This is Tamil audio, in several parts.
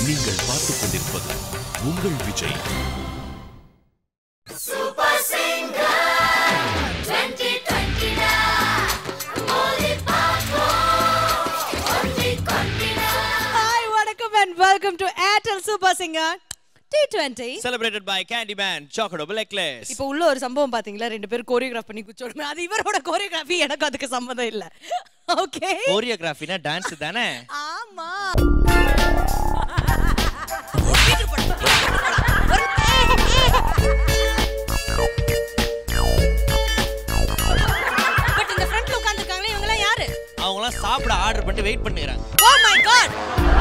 நீங்கள் பார்த்துக் கொண்டிருப்பது உங்கள் விஜய் ஹாய் வணக்கம் and welcome to Airtel super singer T twenty celebrated by Candyman Chocolate Necklace. இப்போ உள்ள ஒரு சம்பவம் பாத்தீங்களா ரெண்டு பேரும் கோரியோகிராஃப் பண்ணி குச்சோடுமே அது இவரோட கோரியோகிராஃபி எனக்கு அதுக்கு சம்மந்தம் இல்ல ஓகே கோரியோகிராஃபினா டான்ஸ் தானே ஆமா பட் இந்த ஃப்ரண்ட்ல உட்கார்ந்திருக்காங்களே இவங்க எல்லாம் யாரு அவங்களாம் சாப்பிட ஆர்டர் பண்ணிட்டு வெயிட் பண்ணுகிறாங்க ஓ மை காட்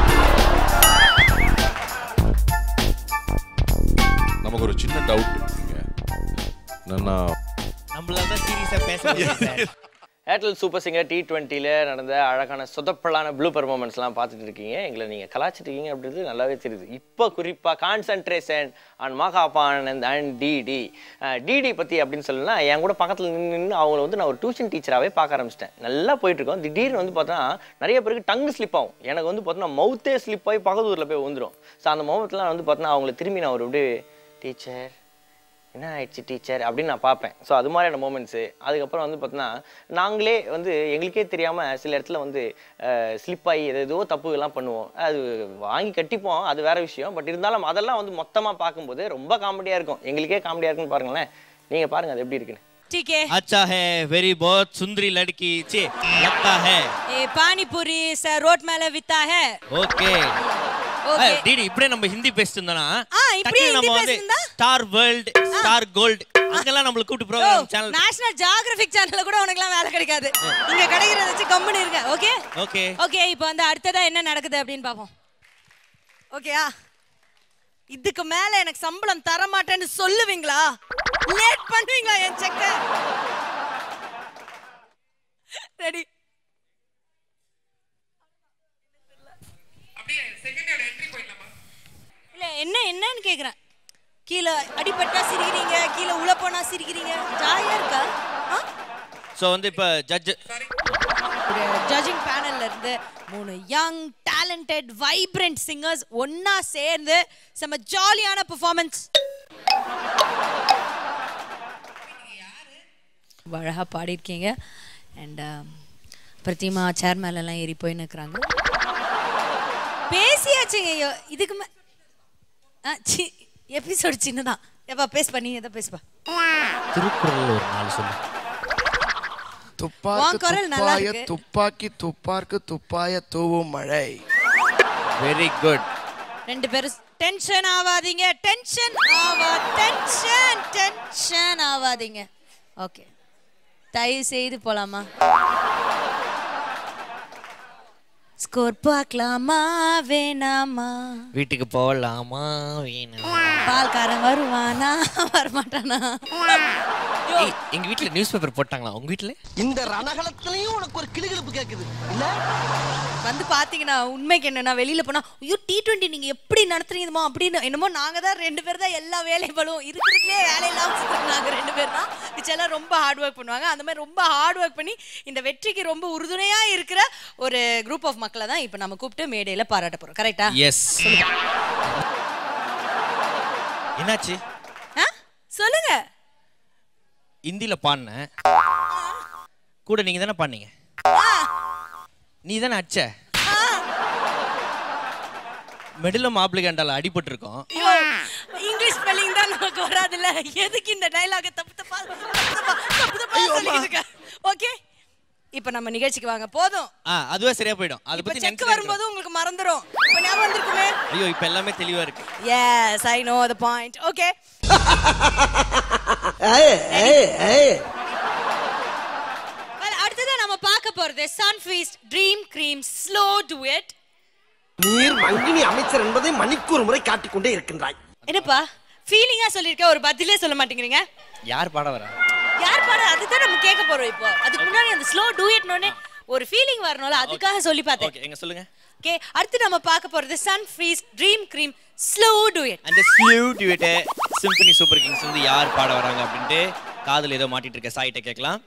நமக்கு ஒரு சின்ன டவுட் இங்க என்னன்னா நம்மளால தான் சீரியஸா பேச முடியல ஏர்டெல் சூப்பர் சிங்கர் டி டுவெண்ட்டியில் நடந்த அழகான சொதப்பலான ப்ளூ பெர்ஃபார்மன்ஸ்லாம் பார்த்துட்டு இருக்கீங்க எங்களை நீங்கள் கலாச்சிருக்கீங்க அப்படின்றது நல்லாவே தெரியுது இப்போ குறிப்பாக கான்சன்ட்ரேஷன் அண்ட் மகாபானந்த் அண்ட் டிடி டிடி பற்றி அப்படின்னு சொல்லணும்னா என் கூட பக்கத்தில் நின்று நின்று அவங்கள வந்து நான் ஒரு டியூஷன் டீச்சராகவே பார்க்க ஆரம்பிச்சிட்டேன் நல்லா போயிட்டு இருக்கோம் திடீர்னு வந்து பார்த்தா நிறைய பேருக்கு டங்கு ஸ்லிப் ஆகும் எனக்கு வந்து பார்த்தோன்னா மவுத்தே ஸ்லிப் ஆகி பக்கத்து ஊரில் போய் வந்துடும் ஸோ அந்த மௌத்தில் வந்து பார்த்தோன்னா அவங்கள திரும்பி நான் ஒரு அப்படியே டீச்சர் என்ன ஆயிடுச்சு டீச்சர் அப்படின்னு நான் பார்ப்பேன் ஸோ அது மாதிரியான மூமெண்ட்ஸு அதுக்கப்புறம் வந்து பார்த்தீங்கன்னா நாங்களே வந்து எங்களுக்கே தெரியாமல் சில இடத்துல வந்து ஸ்லிப் ஆகி எது ஏதோ தப்புகள்லாம் பண்ணுவோம் அது வாங்கி கட்டிப்போம் அது வேற விஷயம் பட் இருந்தாலும் அதெல்லாம் வந்து மொத்தமாக பார்க்கும்போது ரொம்ப காமெடியாக இருக்கும் எங்களுக்கே காமெடியாக இருக்குன்னு பாருங்களேன் நீங்கள் பாருங்கள் அது எப்படி இருக்குன்னு ठीक है अच्छा है वेरी बहुत सुंदरी लड़की ची लगता है ये पानी पूरी से रोड மேல வித்தா है ஓகே ஓகே டிடி இப்படியே நம்ம ஹிந்தி பேசிட்டு இருந்தோம்னா ஆ, இப்படியே டக்குனு நம்ம ஹிந்தி வந்து பேசியிருந்தா? ஸ்டார் வேர்ல்ட் ஸ்டார் கோல்ட் அங்கெல்லாம் நம்மள கூப்பிட்டு ப்ரோக்ராம் சேனல் நேஷனல் ஜியோகிராபிக் சேனல்ல கூட உனக்குலாம் வேலை கிடைக்காது இங்க கிடைக்கிறத வச்சு கம்முன்னு இருங்க ஓகே ஓகே ஓகே இப்போ வந்து அடுத்ததா என்ன நடக்குது அப்படின்னு பாப்போம் ஓகேயா இதுக்கு மேல எனக்கு சம்பளம் தர மாட்டேன்னு சொல்லுவீங்களா லேட் பண்ணுவீங்களா என் செக்க ரெடி இல்ல என்ன என்னன்னு கேக்குறேன் கீழே அடிபட்டா சிரிக்கிறீங்க கீழே உள்ள போனா சிரிக்கிறீங்க ஜாலியா இருக்கா ஸோ வந்து இப்போ ஜட்ஜ் ஜட்ஜிங் பேனல்ல இருந்து மூணு யங் டேலண்டட் வைப்ரண்ட் சிங்கர்ஸ் ஒண்ணா சேர்ந்து செம்ம ஜாலியான பெர்ஃபார்மன்ஸ் அழகா பாடியிருக்கீங்க அண்ட் பிரதிமா சேர் மேலெல்லாம் ஏறி போய் நிற்கிறாங்க பேசியாச்சுங்க ஐயோ இதுக்கு மே எபிசோட் சின்னதான் எப்பா பேசுப்பா நீ எதை பேசுப்பா திருக்குறள் ஒரு நாலு சொல்லு துப்பாக்கு உன் குரல் நல்லா துப்பாய இருக்கு. துப்பாக்கி துப்பார்க்கு துப்பாய தூவும் மழை வெரி குட் ரெண்டு பேரும் டென்ஷன் ஆவாதீங்க டென்ஷன் ஆவா டென்ஷன் டென்ஷன் ஆவாதீங்க ஓகே தயவு செய்து போலாமா ஸ்கோர் பார்க்கலாமா வேணாமா வீட்டுக்கு போகலாமா வேணும் பால்காரன் வருவானா வரமாட்டானா ஏய், எங்க வீட்ல நியூஸ் பேப்பர் போட்டாங்களா உங்க வீட்ல இந்த ரணகலத்திலையும் உனக்கு ஒரு கிளுகிழப்பு கேக்குது இல்ல வந்து பாத்தீங்கன்னா உண்மைக்கு என்னன்னா வெளியில போனா ஐயோ டி டுவெண்ட்டி நீங்க எப்படி நடத்துறீங்கமோ அப்படின்னு என்னமோ நாங்க தான் ரெண்டு பேர் தான் எல்லா வேலைகளும் இருக்கிறதுலே வேலை இல்லாம சுத்துறோம் நாங்க ரெண்டு பேர் தான் மிச்செல்லாம் ரொம்ப ஹார்ட் ஒர்க் பண்ணுவாங்க அந்த மாதிரி ரொம்ப ஹார்ட் ஒர்க் பண்ணி இந்த வெற்றிக்கு ரொம்ப உறுதுணையா இருக்கிற ஒரு குரூப் ஆஃப் மக்களை தான் இப்போ நம்ம கூப்பிட்டு மேடையில பாராட்ட போறோம் கரெக்டா எஸ் என்னாச்சு ஆ? சொல்லுங்க இந்தியில பாடினேன் கூட நீங்க தானே பாடினீங்க நீ தானே அடிச்ச மெடிலம் ஆப்ளிகண்டால அடிபட்டு இருக்கோம் ஐயோ, இங்கிலீஷ் ஸ்பெல்லிங் தான் நமக்கு வராதுல்ல எதுக்கு இந்த டயலாக தப்பு தப்பா தப்பு தப்பா தப்பு தப்பா சொல்லிட்டு இருக்க ஓகே இப்போ நம்ம நிகழ்ச்சிக்கு வாங்க போதும் ஆ அதுவே சரியா போயிடும் அதை இப்ப பத்தி செக் நினைச்சு வரும்போது உங்களுக்கு மறந்துரும் இப்ப ஞாபகம் வந்திருக்குமே ஐயோ இப்ப எல்லாமே தெளிவா இருக்கு yes I know the point okay அடுத்ததா நம்ம பார்க்க போறது Sunfeast dream cream slow duet நீர் மங்கினி அமைச்சர் என்பதை மணிக்கு ஒரு முறை காட்டிக்கொண்டே இருக்கின்றாய் என்னப்பா ஃபீலிங்கா சொல்லிருக்க ஒரு பதிலே சொல்ல மாட்டேங்கிறீங்க யார் பாட வரா யார் பாட அதுதான் நம்ம கேட்க போறோம் இப்போ அதுக்கு முன்னாடி அந்த ஸ்லோ டூயட்னோடனே ஒரு ஃபீலிங் வரணும்ல அதுக்காக சொல்லி பார்த்தேன் ஓகே எங்க சொல்லுங்க ஓகே அடுத்து நம்ம பார்க்க போறது Sunfeast dream cream slow duet அந்த ஸ்லூ டியூட்டை சிம்பனி சூப்பர் கிங்ஸ் வந்து யார் பாட வராங்க அப்படின்ட்டு காதுல ஏதோ மாட்டிட்டு இருக்க சாயிட்ட கேட்கலாம்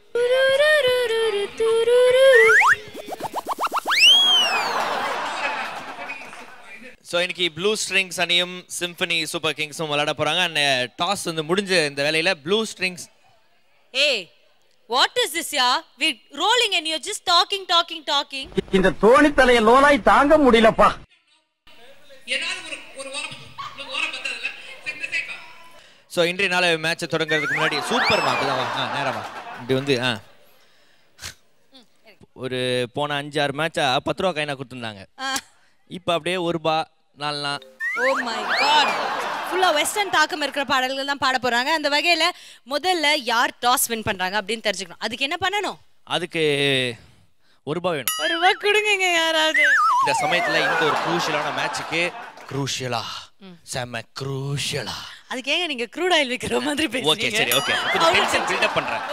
ஸோ இன்னைக்கு ப்ளூ ஸ்ட்ரிங்ஸ் அணியும் சிம்பனி சூப்பர் கிங்ஸும் விளையாட போறாங்க அண்ட் டாஸ் வந்து முடிஞ்ச இந்த வேலையில blue strings Hey, what is this, yeah? We're rolling and you're just talking, talking, talking. இந்த தோணி தலைய லோனாய் தாங்க முடியலப்பா ஸோ இன்றைய நாள் மேட்சை தொடங்குறதுக்கு முன்னாடி சூப்பர் மார்க் தான் வா ஆ நேரா வா இப்படி வந்து ஆ ஒரு போன அஞ்சு ஆறு மேட்சா பத்து ரூபா கைனா கொடுத்துருந்தாங்க Ah, இப்போ அப்படியே ஒரு ரூபா நாலுனா oh my god. ஃபுல்லா வெஸ்டர்ன் தாக்கம் இருக்கிற பாடல்கள் தான் பாட போறாங்க அந்த வகையில முதல்ல யார் டாஸ் வின் பண்றாங்க அப்படின்னு தெரிஞ்சுக்கணும் அதுக்கு என்ன பண்ணணும் அதுக்கு ஒரு ரூபா வேணும் ஒரு ரூபா கொடுங்க யாராவது இந்த சமயத்துல இந்த ஒரு குரூஷியலான மேட்சுக்கு குரூஷியலா செம குரூஷியலா அதுக்கு ஏங்க நீங்க க்ரூட் ஆயில் விக்கிற மாதிரி ஓகே பேசுறீங்க சரி ஓகே கொஞ்சம் டென்ஷன் பில்டப் பண்றேன்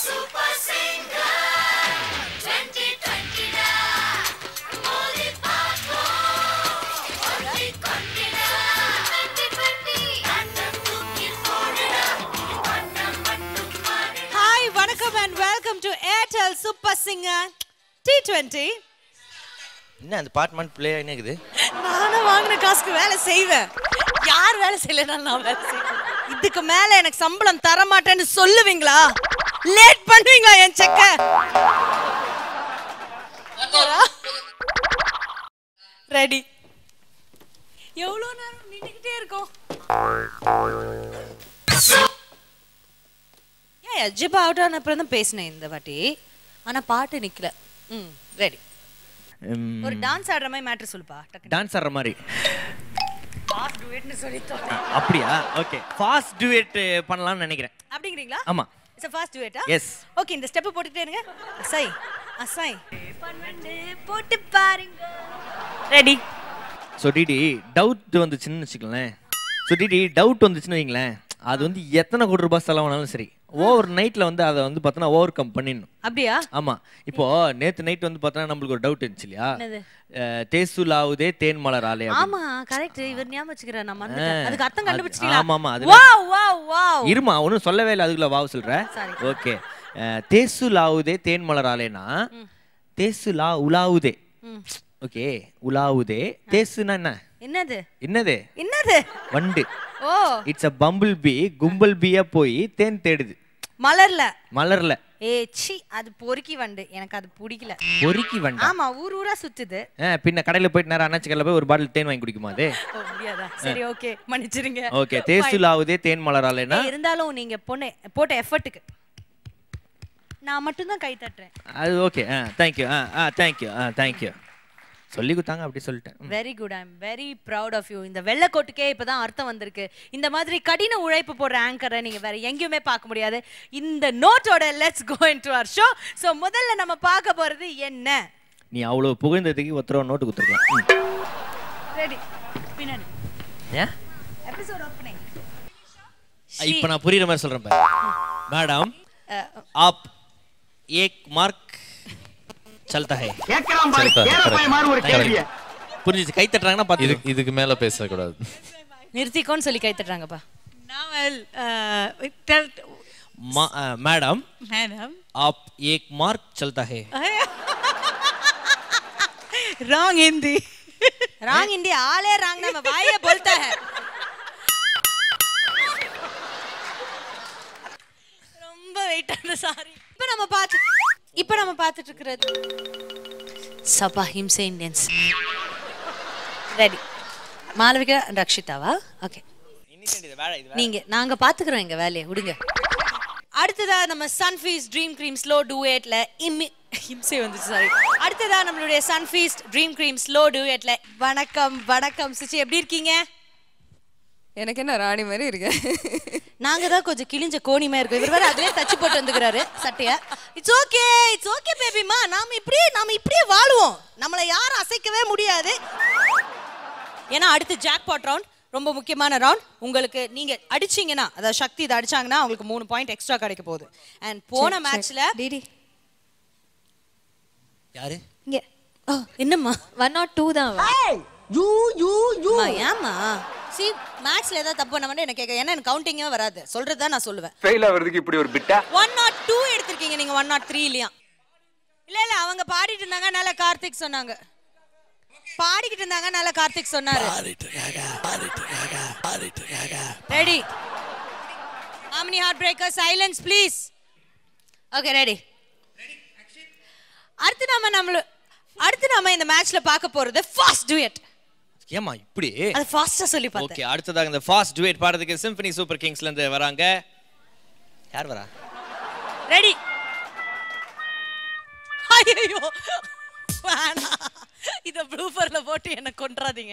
ஹாய் வணக்கம் and welcome to Airtel super singer T twenty என்ன அந்த பார்ட்மெண்ட் பிளே இருக்குது நானும் வாங்கின காசுக்கு வேலை செய்வேன் யார் வேலை செய்யலனாலும் நான் வேலை செய்வேன் இதுக்கு மேல எனக்கு சம்பளம் தர மாட்டேன்னு சொல்லுவீங்களா லேட் பண்ணுவீங்களா என் செக்க ரெடி எவ்வளவு நேரம் நின்னுக்கிட்டே இருக்கோம் ஏன் ஜிப் அவுட் ஆன அப்புறம் தான் பேசினேன் இந்த வாட்டி ஆனா பாட்டு நிக்கல ம் ரெடி ஒரு டான்ஸ் ஆடுற மாதிரி மேட்ரு சொல்லுப்பா டக்கு டான்ஸ் ஆடுற மாதிரி ஃபாஸ்ட் டுவேட்னு சொல்லி அப்படியா ஓகே ஃபாஸ்ட் டுவேட் பண்ணலாம்னு நினைக்கிறேன் அப்படிங்கிறீங்களா ஆமா இட்ஸ் ஃபாஸ்ட் டுவேட்டா எஸ் ஓகே இந்த ஸ்டெப் போட்டுட்டே இருங்க அசை அசை பன்னெண்டு போட்டு பாருங்க ரெடி ஸோ டிடி டவுட் வந்துச்சுன்னு வச்சுக்கோங்களேன் ஸோ டிடி டவுட் வந்துச்சுன்னு வைங்களேன் அது வந்து எத்தனை கோடி ரூபாய் செலவானாலும் சரி ஓவர் நைட்ல வந்து அதை வந்து பார்த்தோன்னா ஓவர் கம் பண்ணிடணும் அப்படியா ஆமா இப்போ நேத்து நைட் வந்து பார்த்தோன்னா நம்மளுக்கு ஒரு டவுட் இருந்துச்சு இல்லையா என்னது? அஹ், தேசுலாவுதே தேன் மலர் ஆலை ஆமா கரெக்ட் இவர் ஞாபகம் வச்சுக்கிறேன் நான் மறந்துட்டேன் அதுக்கு அர்த்தம் கண்டுபிடிச்சிட்டீங்களா ஆமா, ஆமா, அதுல- வாவ் வாவ் வாவ் இருமா ஒன்றும் சொல்லவே இல்லை அதுக்குள்ள வாவ் சொல்ற Sorry. ஓகே தேசு லாவுதே தேன் மலர் ஆலைனா தேசு லா உலாவுதே ஓகே உலாவுதே தேசுனா என்ன என்னது என்னது என்னது வண்டு oh it's a bumble bee கும்பல் பியா போய் தேன் தேடுது மலர்ல மலர்ல ஏ சி அது பொறுக்கி வண்டு எனக்கு அது பிடிக்கல பொறுக்கி வண்டா ஆமா ஊர் ஊரா சுத்துது ஆ, பின்ன கடையில போயிட்டு நேரம் அண்ணாச்சி கடையில் போய் ஒரு பாட்டில் தேன் வாங்கி குடிக்குமா அது ஓ முடியாதா சரி ஓகே மன்னிச்சிருங்க ஓகே தேசு லாவுதே தேன் மலர் ஆலைனா ஏய், இருந்தாலும் நீங்க பொண்ணு போட்ட எஃபர்ட்டுக்கு நான் மட்டும் தான் கை தட்டுறேன் அது okay ah thank you ah ah thank you ah thank you சொல்லி கொடுத்தாங்க அப்படி சொல்லிட்டேன் hmm. Very good I am very proud of you இந்த வெள்ளைக்கோட்டுக்கே இப்பதான் அர்த்தம் வந்திருக்கு இந்த மாதிரி கடின உழைப்பு போடுற ஆங்கரை நீங்க வேற எங்கேயுமே பார்க்க முடியாது இந்த நோட்டோட let's go into our show so முதல்ல நம்ம பார்க்க போறது என்ன நீ அவ்வளோ புகழ்ந்ததுக்கு ஒருத்தர நோட்டு கொடுத்துருக்கலாம் ரெடி பின்னாடி ஏன் எபிசோட் ஓப்பனிங் இப்போ நான் புரியுற மாதிரி சொல்றேன் பாரு மேடம் आप एक मार्क चलता है கேட்கலாம் பாரு சரிப்பா, கேர பைய மாதிரி ஒரு கேள்விய புரிஞ்சுச்சு கை தட்டுறாங்கன்னா பார்த்து இதுக்கு இதுக்கு மேல பேசக்கூடாது நிறுத்திக்கோன்னு சொல்லி கை தட்டுறாங்கப்பா Now I'll uh, tell madam madam. आप एक मार्क चलता है Wrong Hindi. ராங் இந்தியா ஆளே ராங் நம்ம வாயே बोलता है ரொம்ப வெயிட் ஆன சாரி இப்போ நம்ம பார்த்து இப்போ நம்ம பார்த்துட்டு இருக்கிறது சபா ஹிம்சே இந்தியன்ஸ் ரெடி மாளவிகா ரக்ஷிதாவா ஓகே நீங்க நாங்க பாத்துக்கிறோம் எங்க வேலையை விடுங்க அடுத்ததா நம்ம சன்ஃபீஸ் ட்ரீம் க்ரீம் ஸ்லோ டூயட்ல இம்மி இம்சை வந்துச்சு சாரி அடுத்ததா நம்மளுடைய சன்ஃபீஸ்ட் ட்ரீம் க்ரீம் ஸ்லோ டூயட்ல வணக்கம் வணக்கம் சுச்சி எப்படி இருக்கீங்க எனக்கு என்ன ராணி மாதிரி இருக்கு நாங்க தான் கொஞ்சம் கிழிஞ்ச கோணிமா இருக்கோம் இவர் வேற அதுலயே தச்சு போட்டு வந்துக்கிறாரு சட்டைய இட்ஸ் ஓகே இட்ஸ் ஓகே பேபிமா நாம இப்படியே நாம இப்படியே வாழுவோம் நம்மளை யாரும் அசைக்கவே முடியாது ஏன்னா அடுத்து ஜாக்பாட் ரவுண்ட் ரொம்ப முக்கியமான ரவுண்ட் உங்களுக்கு நீங்க அடிச்சீங்கன்னா அதாவது சக்தி இதை அடிச்சாங்கன்னா உங்களுக்கு மூணு பாயிண்ட் எக்ஸ்ட்ரா கிடைக்க போகுது அண்ட் போன மேட்ச்ல டிடி யாரு இங்க ஓ, என்னம்மா ஒன் நாட் டூ தான் அவ. யூ யூ யூ அம்மா, ஏம்மா சி மேட்ச்ல ஏதாவது தப்பு பண்ண என்ன கேட்க ஏன்னா எனக்கு கவுண்டிங்கே வராது சொல்றது தான் நான் சொல்லுவேன் ஃபெயில் ஆகிறதுக்கு இப்படி ஒரு பிட்டா ஒன் நாட் டூ எடுத்திருக்கீங்க நீங்க ஒன் நாட் த்ரீ இல்லையா இல்ல இல்ல அவங்க பாடிட்டு இருந்தாங்க அதனால கார்த்திக் சொன்னாங்க பாடிக்கிட்டு இருந்தாங்க நல்லா கார்த்திக் சொன்னாரு ready how many heartbreakers silence please okay ready அடுத்து நாம நம்மள அடுத்து நாம இந்த மேட்ச்ல பார்க்க போறது ஃபாஸ்ட் டுயட் ஏமா இப்படி அது ஃபாஸ்டா சொல்லி ஓகே பார்த்தேன் அடுத்ததாக இந்த ஃபாஸ்ட் டுவேட் பாடுறதுக்கு சிம்பனி சூப்பர் கிங்ஸ்ல இருந்து வராங்க யார் வரா ரெடி ஐயோ வேணாம் இத ப்ளூபர்ல போட்டு என்ன கொன்றாதீங்க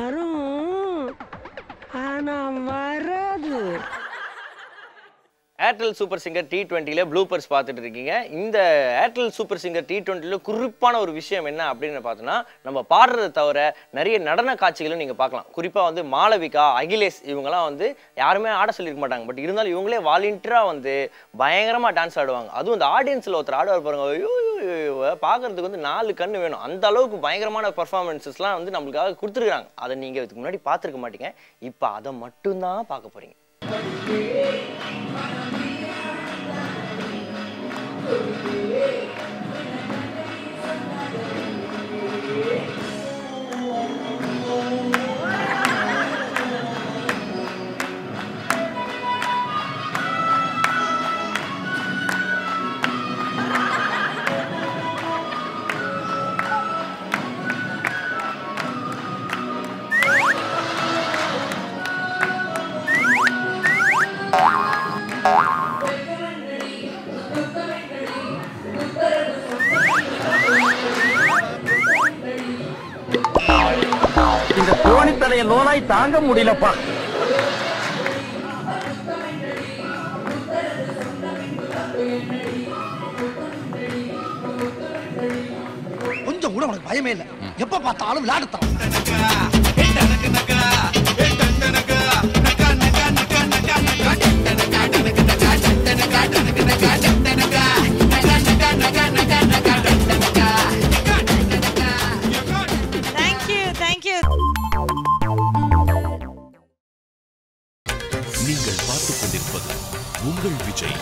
ஏர்டெல் சூப்பர் சிங்கர் டி டுவெண்ட்டியில் ப்ளூபர்ஸ் பார்த்துட்டு இருக்கீங்க இந்த ஏர்டெல் சூப்பர் சிங்கர் டி டுவெண்ட்டியில் குறிப்பான ஒரு விஷயம் என்ன அப்படின்னு பார்த்தோன்னா நம்ம பாடுறதை தவிர நிறைய நடன காட்சிகளும் நீங்கள் பார்க்கலாம் குறிப்பாக வந்து மாளவிகா அகிலேஷ் இவங்கெல்லாம் வந்து யாருமே ஆட சொல்லியிருக்க மாட்டாங்க பட் இருந்தாலும் இவங்களே வாலண்டியராக வந்து பயங்கரமாக டான்ஸ் ஆடுவாங்க அதுவும் இந்த ஆடியன்ஸில் ஒருத்தர் ஆடுவார் பாருங்க ஐயோ ஐயோ, ஐயோ, பார்க்கறதுக்கு வந்து நாலு கண்ணு வேணும் அந்த அளவுக்கு பயங்கரமான பர்ஃபார்மன்ஸஸ்லாம் வந்து நம்மளுக்காக கொடுத்துருக்காங்க அதை நீங்கள் இதுக்கு முன்னாடி பார்த்துருக்க மாட்டீங்க இப்போ அதை மட்டும்தான் பார்க்க போகிறீங்க இந்த கோணித்தலைய லோனாய் தாங்க முடியலப்பா கொஞ்சம் கூட உனக்கு பயமே இல்ல எப்ப பார்த்தாலும் விளையாடுத்தான் தேங்க்யூ தேங்க்யூ நீங்கள் பார்த்துக் கொண்டிருப்பது உங்கள் Vijay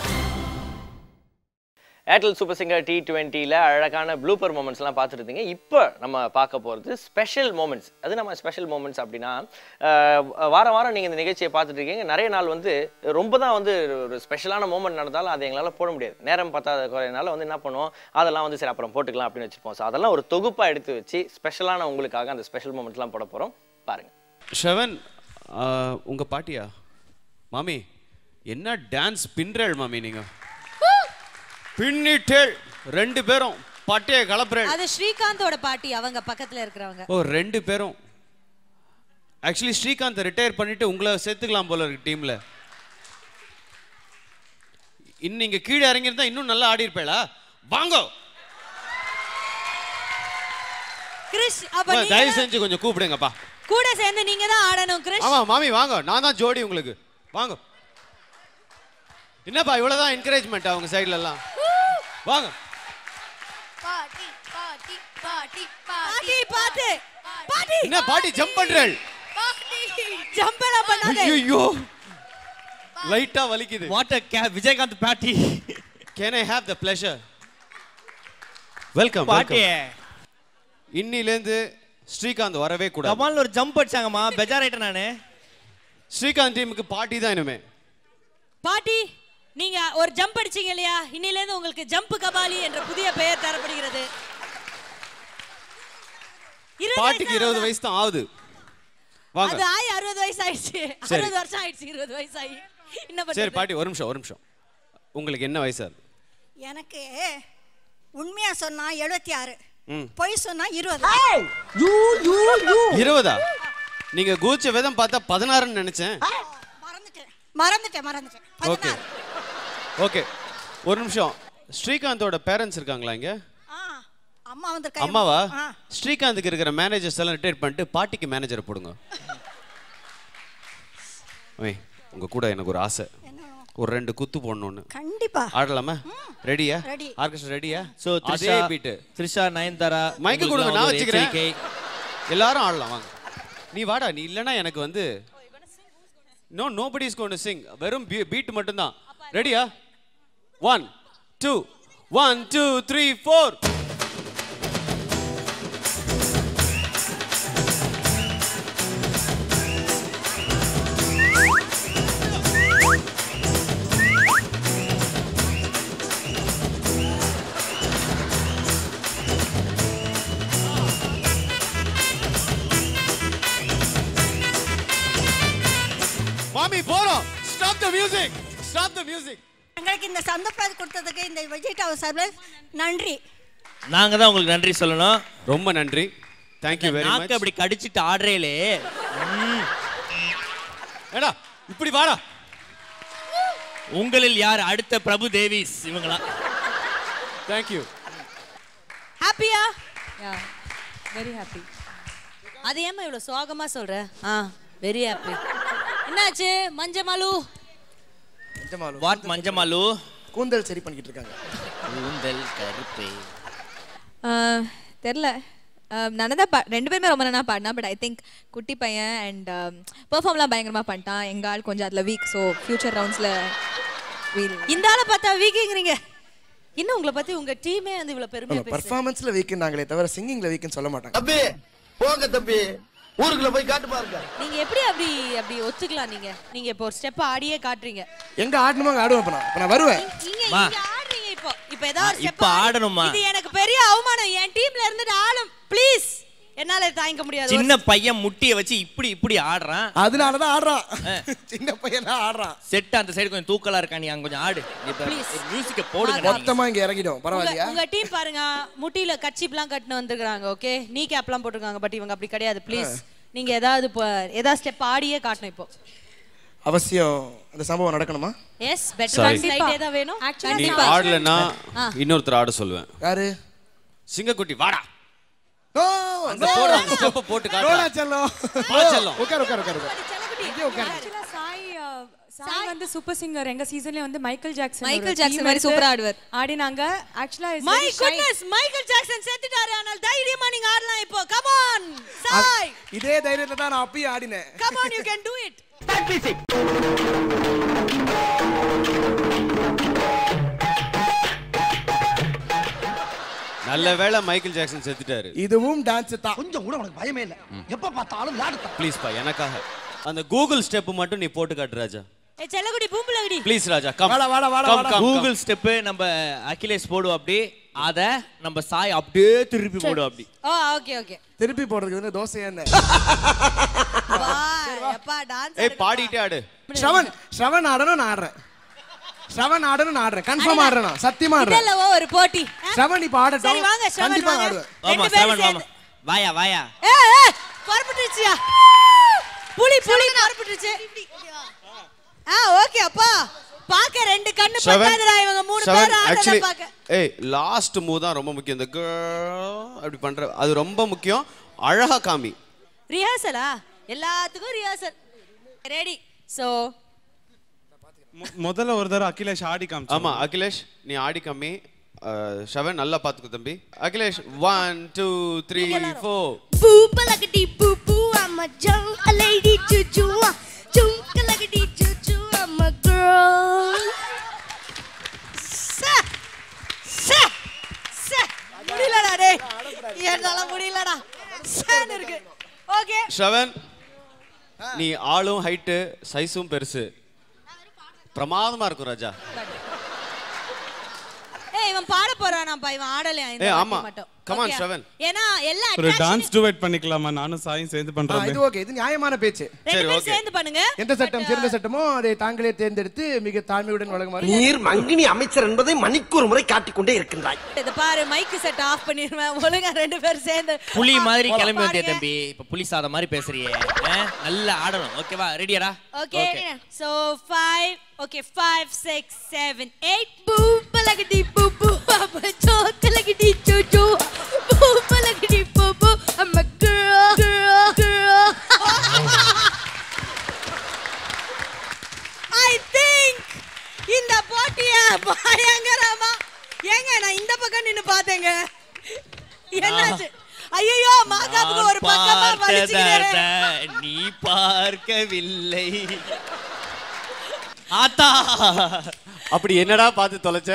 Airtel super singer T டுவெண்ட்டியில் அழகான ப்ளூப்பர் மூமெண்ட்ஸ்லாம் பார்த்துருந்தீங்க இப்போ நம்ம பார்க்க போகிறது ஸ்பெஷல் மூமெண்ட்ஸ் அது நம்ம ஸ்பெஷல் மூமெண்ட்ஸ் அப்படின்னா அஹ், வாரம் வாரம் நீங்கள் இந்த நிகழ்ச்சியை பார்த்துட்டு இருக்கீங்க நிறைய நாள் வந்து ரொம்ப தான் வந்து ஒரு ஸ்பெஷலான மூமெண்ட் நடந்தாலும் அதை எங்களால் போட முடியாது நேரம் பத்தாத குறையினால வந்து என்ன பண்ணுவோம் அதெல்லாம் வந்து சரி அப்புறம் போட்டுக்கலாம் அப்படின்னு வச்சுப்போம் ஸோ அதெல்லாம் ஒரு தொகுப்பாக எடுத்து வச்சு ஸ்பெஷலான உங்களுக்காக அந்த ஸ்பெஷல் மூமெண்ட்ஸ்லாம் போட போகிறோம் பாருங்கள் ஷவன் ஆ, உங்க பாட்டியா மாமி என்ன டான்ஸ் பின்றேள் மாமி நீங்க பின்னிட்டேள் ரெண்டு பேரும் பட்டைய கலப்புறேள் அது ஸ்ரீகாந்தோட பாட்டி அவங்க பக்கத்துல இருக்கிறவங்க ஓ ரெண்டு பேரும் ஆக்சுவலி ஸ்ரீகாந்த் ரிட்டையர் பண்ணிட்டு உங்களை சேர்த்துக்கலாம் போல இருக்கு டீம்ல இன்னும் நீங்க கீழே இறங்கியிருந்தா இன்னும் நல்லா ஆடி இருப்பேளா வாங்கோ கிறிஸ் அப்ப அம்மா, நீங்க தயவு தான் செஞ்சு கொஞ்சம் கூப்பிடுங்கப்பா கூட சேர்ந்து நீங்க தான் ஆடணும் கிறிஸ் ஆமா மாமி வாங்க நான் தான் ஜோடி உங்களுக்கு வாங்க என்னப்பா இவ்வளவுதான் என்கரேஜ்மெண்ட் அவங்க சைடுல எல்லாம் வாங்க பாட்டி பாட்டி பாட்டி பாட்டி பாத்து பாட்டி என்ன பாட்டி ஜம்ப் பண்றேள் ஜம்ப் எல்லாம் பண்ணாதே ஐயோ லைட்டா வலிக்குது வாட் அ விஜயகாந்த் பாட்டி can I have the pleasure welcome பாட்டியே இன்னிலேருந்து ஸ்ரீகாந்த் வரவே கூடாது கமால்னு ஒரு ஜம்ப் அடிச்சாங்கம்மா பெஜாராயிட்டேன் நானு ஸ்ரீகாந்த் டீமுக்கு பாட்டி தான் இனிமே பாட்டி நீங்க ஒரு ஜம்ப் அடிச்சீங்க இல்லையா இன்னில இருந்து உங்களுக்கு ஜம்ப் கபாலி என்ற புதிய பெயர் தரப்படுகிறது இருபது பாட்டிக்கு வயசு இருபது ஆகுதா? வயசு தான் ஆகுது வாங்க அது ஆயி அறுபது வயசு ஆயிடுச்சு சரி. அறுபது வருஷம் ஆயிடுச்சு இருபது வயசு ஆகி என்ன சரி பண்றது பாட்டி ஒரு நிமிஷம் ஒரு நிமிஷம் உங்களுக்கு என்ன வயசா இருக்கு எனக்கு உண்மையா சொன்னா எழுபத்தி ஆறு ம் பொய் சொன்னா இருபது இருபதா நீங்க கூச்ச விதம் பார்த்தா பதினாறுன்னு நினைச்சேன் மறந்துட்டேன் மறந்துட்டேன் மறந்துட்டேன் ஓகே ஓகே ஒரு நிமிஷம் ஸ்ரீகாந்தோட பேரண்ட்ஸ் இருக்காங்களா இங்க ஆ அம்மா வந்திருக்காங்க அம்மாவா ஆ. ஸ்ரீகாந்துக்கு இருக்கிற மேனேஜர்ஸ் எல்லாம் ரிட்டையர் பண்ணிட்டு பாட்டிக்கு மேனேஜரை போடுங்க ஓய் உங்க கூட எனக்கு ஒரு ஆசை ஒரு ரெண்டு குத்து போடணும்னு கண்டிப்பா ஆடலாமா ரெடியா Ready. ஆர்கெஸ்ட்ரா ரெடியா சோ அதே த்ரிஷா பீட்டு த்ரிஷா நயன்தாரா மைக்கு கொடுங்க உங்களுக்குலாம் நான் ஒரு வச்சுக்கிறேன் எச்சரிக்கை. எல்லாரும் ஆடலாம் வாங்க நீ வாடா நீ இல்லைன்னா எனக்கு வந்து no nobody is gonna sing வெறும் பீட் மட்டும்தான் ரெடியா one two one two three four மாமி போறோம் stop the music stop the music எங்களுக்கு இந்த சந்தர்ப்பத்தை கொடுத்ததுக்கு இந்த விஜய் டவர் சார்பில் நன்றி நாங்க தான் உங்களுக்கு நன்றி சொல்லணும் ரொம்ப நன்றி தேங்க் யூ வெரி நாக்கு மச் அப்படி கடிச்சிட்டு ஆடுறேலே ஏடா இப்படி வாடா உங்களில் யார் அடுத்த பிரபு தேவிஸ் இவங்களா தேங்க் யூ ஹாப்பியா வெரி ஹாப்பி அது ஏமா இவ்வளவு சோகமா சொல்ற ஆ வெரி ஹாப்பி என்னாச்சு மஞ்சமாலு நிஜமாலும் வாட் மஞ்சமாலு கூந்தல் சரி பண்ணிக்கிட்டு இருக்காங்க கூந்தல் கருப்பே தெரில நான் தான் பா ரெண்டு பேருமே ரொம்ப நல்லா பாடினா பட் ஐ திங்க் குட்டி பையன் அண்ட் பெர்ஃபார்ம்லாம் பயங்கரமாக பண்ணிட்டான் எங்கள் ஆள் கொஞ்சம் அதில் வீக் ஸோ ஃபியூச்சர் ரவுண்ட்ஸில் வீல் இந்த ஆளை பார்த்தா வீக்குங்கிறீங்க இன்னும் உங்களை பத்தி உங்க டீமே வந்து இவ்வளவு பெருமையா பேசுது பர்ஃபார்மன்ஸ்ல வீக்குன்னாங்களே தவிர சிங்கிங்ல வீக்குன்னு சொல்ல மாட்டாங்க தம்பி போங்க தம்பி ஊருக்குள்ள போய் காட்டு பாருங்க நீங்க எப்படி அப்படி அப்படி ஒத்துக்கலாம் நீங்க நீங்க இப்போ ஒரு ஸ்டெப் ஆடியே காட்டுறீங்க எங்க ஆடணுமோ அங்க ஆடுவேன் இப்ப நான் இப்ப நான் வருவேன் நீங்க மா. இங்க ஆடுறீங்க இப்போ இப்போ ஏதாவது ஆ, step இப்ப ஆடி- ஆடணுமா? இது எனக்கு பெரிய அவமானம் என் டீம்ல இருந்துட்டு ஆளும் ப்ளீஸ் என்னால இதை தாங்கிக்க முடியாது சின்ன பையன் முட்டியை வச்சு இப்படி இப்படி ஆடுறான் அதனாலதான் ஆடுறான் சின்ன பையன் தான் ஆடுறான் செட் அந்த சைடு கொஞ்சம் தூக்கலா இருக்கா நீ அங்க கொஞ்சம் ஆடு இப்ப Please. மியூசிக்க போடுங்க நீ. மொத்தமா இங்க இறங்கிடும் உங்க பரவாயில்லையா உங்க டீம் பாருங்க முட்டியில கச்சிப்லாம் கட்டினு வந்திருக்காங்க ஓகே நீ கேப்லாம் போட்டிருக்காங்க பட் இவங்க அப்படி கிடையாது ப்ளீஸ் நீங்க ஏதாவது இப்போ ஏதாவது ஸ்டெப் ஆடியே காட்டணும் இப்போ அவசியம் அந்த சம்பவம் நடக்கணுமா எஸ் பெட்டர் Sorry. ஸ்லைட் ஏதாவது வேணும் நீ கண்டிப்பா ஆடலன்னா ஆ. இன்னொருத்தர் ஆட சொல்லுவேன் யாரு சிங்கக்குட்டி வாடா நோ அந்த போடு அந்த ஸ்டெப் போட்டு காட்டு நோடா செல்லம் வா செல்லம். உட்கார் உட்கார் உட்கார் உட்கார். இங்கே உட்காரு ஆக்சுவலா சாய் அஹ், சாய் வந்து சூப்பர் சிங்கர் எங்க சீசன்ல வந்து மைக்கேல் ஜாக்சன் மைக்கேல் ஒரு ஜாக்சன் team மாதிரி எடுத்து சூப்பரா ஆடுவார். ஆடினாங்க ஆக்சுவலா மை குட்னஸ் மைக்கேல் ஜாக்சன் செத்துட்டாரு ஆனால் தைரியமா நீங்க ஆடலாம் இப்போ கம் ஆன் சாய் இதே தைரியத்தை தான் நான் அப்பயும் ஆடினேன் come on you can do it நல்ல வேளை மைக்கேல் ஜாக்சன் செத்துட்டாரு இதுவும் டான்ஸ் தான் கொஞ்சம் கூட உனக்கு பயமே இல்ல எப்ப பார்த்தாலும் விளையாடுத்தான் ப்ளீஸ் பா எனக்காக அந்த கூகுள் ஸ்டெப் மட்டும் நீ போட்டு காட்டு ராஜா ஏ செல்லகுடி பூம்புலகுடி ப்ளீஸ் ராஜா கம் வாடா, வாடா, வாடா, கம் வாடா. கம் கூகுள் ஸ்டெப் நம்ம அகிலேஷ் போடுவோம் அப்படி அத நம்ம சாய் அப்படியே திருப்பி போடுவோம் அப்படி ஓ ஓகே ஓகே திருப்பி போடுறதுக்கு வந்து தோசை என்ன அப்பா டான்ஸ் ஏய் பாடிட்டே ஆடு ஸ்ரவன் ஸ்ரவன் ஆடணும் நான் ஆடுறேன் ஸ்ரவன் ஆடணும் நான் ஆடுறேன் கன்ஃபார்ம் ஆடுறேன் நான் சத்தியமா ஆடுறேன் இதெல்லவோ ஒரு போட்டி ஸ்ரவன் இப்ப சரி ஆடட்டும் வாங்க ஸ்ரவன் கண்டிப்பா வாங்க ஆடுவேன் ஆமா ரெண்டு பேரும் செவன் சேர்ந்து மாமா வாயா வாயா ஏ ஏ பரப்பிட்டுச்சியா புலி புலி பரப்பிட்டுச்சு ஆ ஓகே அப்பா பாக்க ரெண்டு கண்ணு செவன் பத்தாதுடா இவங்க மூணு செவன் பேர் ஆடுறத ஆக்சுவலி பாக்க ஏய் லாஸ்ட் மூவ் தான் ரொம்ப முக்கியம் இந்த girl அப்படி பண்ற அது ரொம்ப முக்கியம் அழகா காமி ரிஹர்சலா எல்லாத்துக்கும் ரிஹர்சல் ரெடி சோ முதல்ல ஒரு தடவை அகிலேஷ் ஆடி காமிச்சு ஆமா அகிலேஷ் நீ ஆடி காமி அஹ், ஷவன் நல்லா பாத்துக்கோ தம்பி Akhilesh one two three four Boo balagadi boo boo, I'm a junk, a lady choo choo, chunk balagadi choo choo, I'm a girl. சே சே சே முடியலடா டேய் என்னால முடியலடா சேன் இருக்கு ஓகே ஷவன் நீ ஆளும் ஹைட்டு சைஸும் பெருசு பிரமாதமா இருக்கும் ராஜா ஏய் இவன் பாட போறானாப்பா இவன் ஆடலையா இந்த ஏய், வாட்டி ஆமா. மட்டும் Come on, Okay. Shravan. ஏன்னா எல்லா ஒரு attraction- டான்ஸ் டுவேட் பண்ணிக்கலாமா நானும் சாயும் சேர்ந்து ஆ, பண்றது இது ஓகே இது நியாயமான பேச்சு ரெண்டு பேரும் சேர்ந்து பண்ணுங்க எந்த சட்டம் சிறந்த சட்டமோ அதை தாங்களே தேர்ந்தெடுத்து மிக தாழ்மையுடன் வழங்குமாறு நீர் மங்கினி அமைச்சர் என்பதை மணிக்கு ஒரு முறை காட்டிக்கொண்டே இருக்கின்றாய் இத பாரு மைக் செட் ஆஃப் பண்ணிருவேன் ஒழுங்கா ரெண்டு பேரும் சேர்ந்து புலி மாதிரி போலாம். கிளம்பி வந்தியா பாருங்க. தம்பி இப்ப புலி சாதம் மாதிரி பேசுறியே ஆ? நல்லா ஆடணும் ஓகேவா ரெடியாடா okay so 5 okay 5 6 7 8 Boo balagadi boo boo, I'm a junk, balagadi choo choo, boo balagadi boo boo, I'm a girl, girl, girl. I think இந்த போட்டிய பயங்கரமா ஏங்க நான் இந்த பக்கம் நின்னு பார்த்தேங்க என்னாச்சு ஐயோ மாகாப்புக்கு ஒரு பக்கமா வலிச்சுக்கிறேன் பார்த்ததாத நீ பார்க்கவில்லை ஆத்தா அப்படி என்னடா பார்த்து தொலைச்ச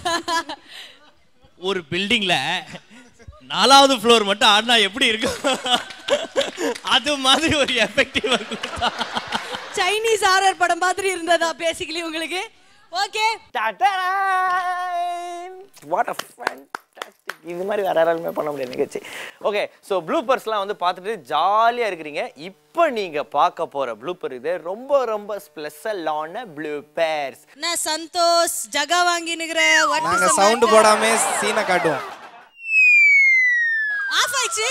ஒரு பில்டிங்ல நாலாவது ஃப்ளோர் மட்டும் ஆடினா எப்படி இருக்கும் அது மாதிரி ஒரு எஃபெக்டிவ் சைனீஸ் ஹாரர் படம் மாதிரி இருந்ததா பேசிக்கலி உங்களுக்கு ஓகே வாட் அ ஃபேண்டாஸ்டிக் இது மாதிரி வேற யாராலுமே பண்ண முடியாது நிகழ்ச்சி ஓகே ஸோ ப்ளூப்பர்ஸ்லாம் வந்து பார்த்துட்டு ஜாலியாக இருக்கிறீங்க இப்போ நீங்கள் பார்க்க போகிற ப்ளூப்பர் இது ரொம்ப ரொம்ப ஸ்பெஷலான ப்ளூப்பர்ஸ் என்ன சந்தோஷ் ஜகா வாங்கினுக்கிற நாங்க சவுண்ட் போடாம சீனை காட்டுவோம் ஆஃப் ஆயிடுச்சு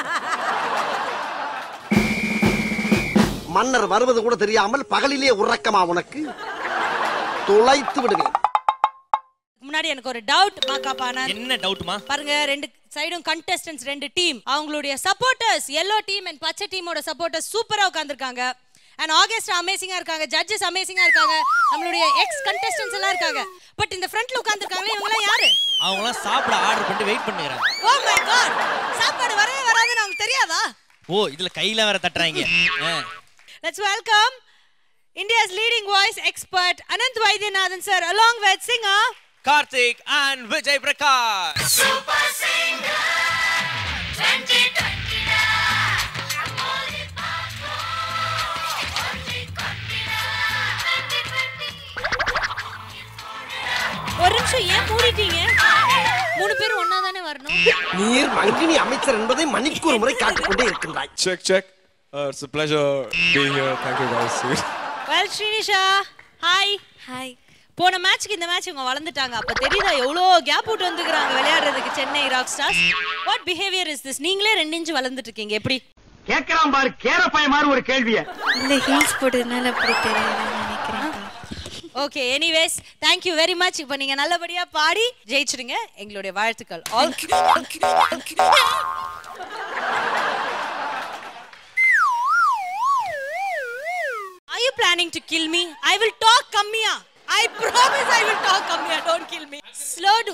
மன்னர் வருவது கூட தெரியாமல் பகலிலே உறக்கமா உனக்கு துளைத்து விடுவேன் முன்னாடி எனக்கு ஒரு டவுட் மாக்காப்பான என்ன டவுட்மா பாருங்க ரெண்டு சைடும் கண்டெஸ்டன்ஸ் ரெண்டு டீம் அவங்களுடைய சப்போர்ட்டர்ஸ் எல்லோ டீம் அண்ட் பச்சை டீமோட சப்போர்ட்டர்ஸ் சூப்பரா உட்கார்ந்திருக்காங்க அண்ட் ஆகஸ்ட் அமேசிங்கா இருக்காங்க ஜட்ஜஸ் அமேசிங்கா இருக்காங்க நம்மளுடைய எக்ஸ் கண்டெஸ்டன்ஸ் எல்லாம் இருக்காங்க பட் இந்த ஃப்ரண்ட்ல உட்கார்ந்திருக்காங்களே இவங்க எல்லாம் யாரு அவங்களாம் சாப்பிட ஆர்டர் பண்ணிட்டு வெயிட் பண்ணுகிறாங்க ஓ மை காட் சாப்பாடு வரவே வராதுன்னு அவங்க தெரியாதா ஓ இதுல கையில வேற தட்டுறாங்க ஆ. Let's welcome India's leading voice expert Anant Vaidyanathan sir along with singer Karthik and Vijay Prakash ஒரு நிமிஷம் ஏன் மூடிட்டீங்க மூணு பேரும் ஒன்னா தானே வரணும் நீர் மங்கினி அமைச்சர் என்பதை மணிக்கு ஒரு முறை காட்டிக்கொண்டே இருக்கின்றாய் Check, check. Uh, it's a pleasure being here. Thank you guys. Well Srinisha hi hi போன மேட்ச்க்கு இந்த மேட்ச் இவங்க வளர்ந்துட்டாங்க அப்ப தெரியுதா எவ்வளோ கேப் விட்டு வந்துக்கிறாங்க விளையாடுறதுக்கு Chennai rock stars what behaviour is this நீங்களே ரெண்டு இன்ச் வளர்ந்துட்டு இருக்கீங்க எப்படி கேட்கலாம் பாரு கேரப்பாய மாதிரி ஒரு கேள்விய இந்த ஹீல்ஸ் போட்டதுனால அப்படி தெரியல நினைக்கிறேன் okay anyways thank you very much இப்போ நீங்க நல்லபடியா பாடி ஜெயிச்சிடுங்க எங்களுடைய வாழ்த்துக்கள் all Are you planning to kill me? I will talk kammiya. I promise I will talk kammiya. Don't kill me. Slow do.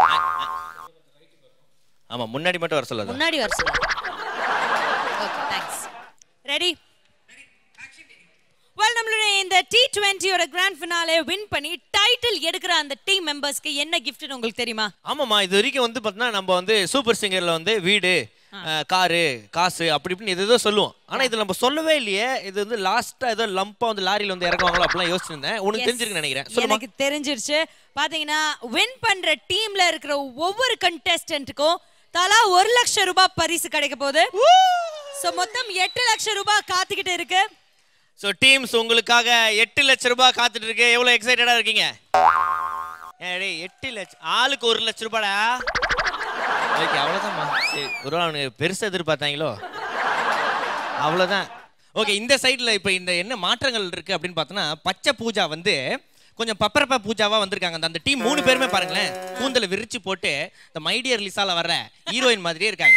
ஆமா முன்னாடி மட்டும் வர சொல்லாத முன்னாடி வர சொல்லு ஓகே தேங்க்ஸ் ரெடி வெல் நம்மளுடைய இந்த டி டுவெண்ட்டியோட கிராண்ட் ஃபினாலே வின் பண்ணி டைட்டில் எடுக்கிற அந்த டீம் மெம்பர்ஸ்க்கு என்ன கிஃப்ட்னு உங்களுக்கு தெரியுமா ஆமாம்மா இது வரைக்கும் வந்து பார்த்தீங்கன்னா நம்ம வந்து சூப்பர் சிங்கர்ல வந்து வீடு அஹ், காரு காசு அப்படி இப்படின்னு இது ஏதோ சொல்லுவோம் ஆனா இது நம்ம சொல்லவே இல்லையே இது வந்து லாஸ்டா ஏதோ லம்பா வந்து லாரியில வந்து இறக்குவாங்களோ அப்படிலாம் யோசிச்சிருந்தேன் உனக்கு Yes. தெரிஞ்சிருக்குன்னு நினைக்கிறேன் சொல்லுமா எனக்கு தெரிஞ்சிருச்சு பாத்தீங்கன்னா வின் பண்ற டீம்ல இருக்கிற ஒவ்வொரு கண்டெஸ்டன்ட்டுக்கும் தலா ஒரு லட்சம் ரூபாய் பரிசு கிடைக்க போகுது சோ மொத்தம் எட்டு லட்சம் ரூபாய் காத்துக்கிட்டு இருக்கு ஸோ டீம்ஸ் உங்களுக்காக எட்டு லட்ச ரூபாய் காத்துட்டு இருக்கு எவ்வளவு எக்ஸைட்டடா இருக்கீங்க ஏய், டேய், எட்டு லட்சம் ஆளுக்கு ஒரு லட்ச ரூபாடா ஓகே அவ்வளோதான்மா சரி ஒரு வேளை அவனுக்கு பெருசா எதிர்பார்த்தாங்களோ அவ்வளோதான் ஓகே இந்த சைடில் இப்போ இந்த என்ன மாற்றங்கள் இருக்கு அப்படின்னு பார்த்தோன்னா பச்சை பூஜா வந்து கொஞ்சம் பப்பரப்பா பூஜாவா வந்திருக்காங்க அந்த- அந்த டீம் மூணு பேருமே பாருங்களேன் கூந்தலை விரிச்சு போட்டு இந்த மைடியர் லிசால வர்ற ஹீரோயின் மாதிரியே இருக்காங்க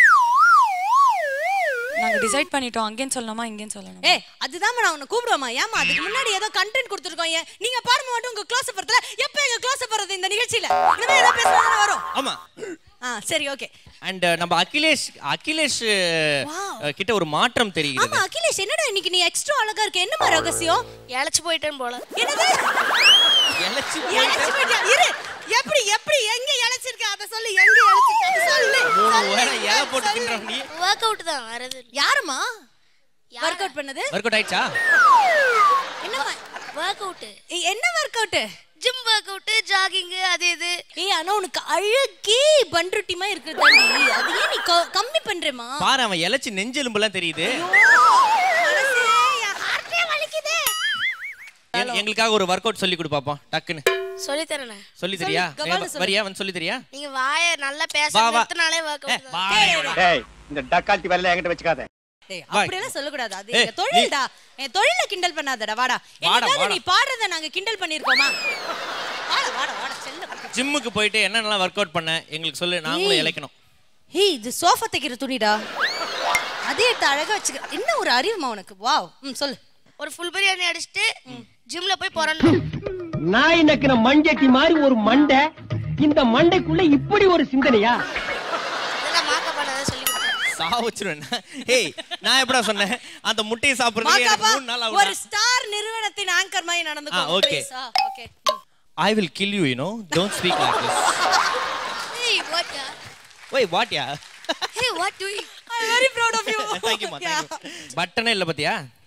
நாங்க டிசைட் பண்ணிட்டோம் அங்கேன்னு சொல்லணுமா இங்கேன்னு சொல்லணும் ஏய் அதுதான் நான் உன்னை கூப்பிடுவேமா ஏமா அதுக்கு முன்னாடி ஏதோ கண்டென்ட் கொடுத்துருக்கோம் ஏன் நீங்க பாருங்க மட்டும் உங்க க்ளோஸ் அப் வரதுல எப்ப எங்க க்ளோஸ் அப் வருது இந்த நிகழ்ச்சியில இனிமே ஏதோ பேசுறது வரும் ஆமா ஆ சரி ஓகே அண்ட் நம்ம அகிலேஷ் அகிலேஷ் அஹ், கிட்ட ஒரு மாற்றம் தெரிகிறது ஆமா அகிலேஷ் என்னடா இன்னைக்கு நீ எக்ஸ்ட்ரா அழகா இருக்க என்னமா ரகசியம் இழைச்சு போயிட்டேன் போல என்னது இழைச்சு இழைச்சு போயிட்டியா? இரு எப்படி எப்படி எங்க இழைச்சிருக்க அத சொல்லு எங்க இழைச்சிருக்க அத சொல்லு மூணு வேளை இலை போட்டு தின்றோம் நீ ஒர்க் அவுட் தான் வரது யாருமா ஒர்க் அவுட் பண்ணது ஒர்க் அவுட் ஆயிடுச்சா என்னமா ஒர்க் அவுட் என்ன work out gym work out jogging அது இது ஏய் ஆனா உனக்கு அழகே பண்ருட்டிமா இருக்குது தாண்டி அது ஏன் நீ க- கம்மி பண்றேமா பாரு அவன் இழைச்சி நெஞ்செலும்பெல்லாம் தெரியுது மனசே என் ஹார்ட்டே வலிக்குதே எங்க- எங்களுக்காக ஒரு ஒர்க் அவுட் சொல்லி கொடு பாப்போம் டக்குன்னு சொல்லி தரேன் சொல்லி தரியா சொல்லு, கபால சொல்லு. வரியா வந்து சொல்லி தரியா நீங்க வாய நல்லா பேச வா, வா. நிறுத்தினாலே ஒர்க் அவுட் தான் டேய் இந்த டக்கால்ட்டி வரல என்கிட்ட வச்சுக்காத டேய் வா. அப்படியெல்லாம் சொல்லக்கூடாது அது ஏய், எங்க தொழில்டா என் தொழில கிண்டல் பண்ணாதடா வாடா வாடா, என்னைக்காவது வாடா. நீ பாடுறத நாங்க கிண்டல் பண்ணிருக்கோமா வாடா வாடா வாடா செல்ல ஜிம்முக்கு போயிட்டு என்னென்னலாம் ஒர்க் அவுட் பண்ண எங்களுக்கு சொல்லு நாங்களும் ஏய். இழைக்கணும் ஏய் இது சோஃபா தைக்கிற துணிடா அதே எடுத்து அழகா வச்சுக்க என்ன ஒரு அறிவுமா உனக்கு வாவ் ம் சொல்லு ஒரு ஃபுல் பிரியாணி அடிச்சிட்டு ஜிம்ல போய் போறணும் நாய் நக்கின மண்ஜட்டி மாதிரி ஒரு மண்டை இந்த மண்டைக்குள்ள இப்படி ஒரு சிந்தனையா இதெல்லாம் மாக்கா பண்ணதை சொல்லி கொடுத்தேன் சா வச்சிருவேன் ஏய் நான் எப்படா சொன்னேன் அந்த முட்டையை சாப்பிடுறதுக்கு எனக்கு மாக்காப்பா மூணு நாள் ஒரு ஆகும் ஸ்டார் நிறுவனத்தின் ஆங்கர் மாதிரி ஆ, நடந்துக்கோ okay. Okay I will kill you you no don't speak like this Hey, what? ya? Why what yeah Hey, what doing? I very proud of you thank you மா தேங்க் யூ பட்டனே இல்ல பாத்தியா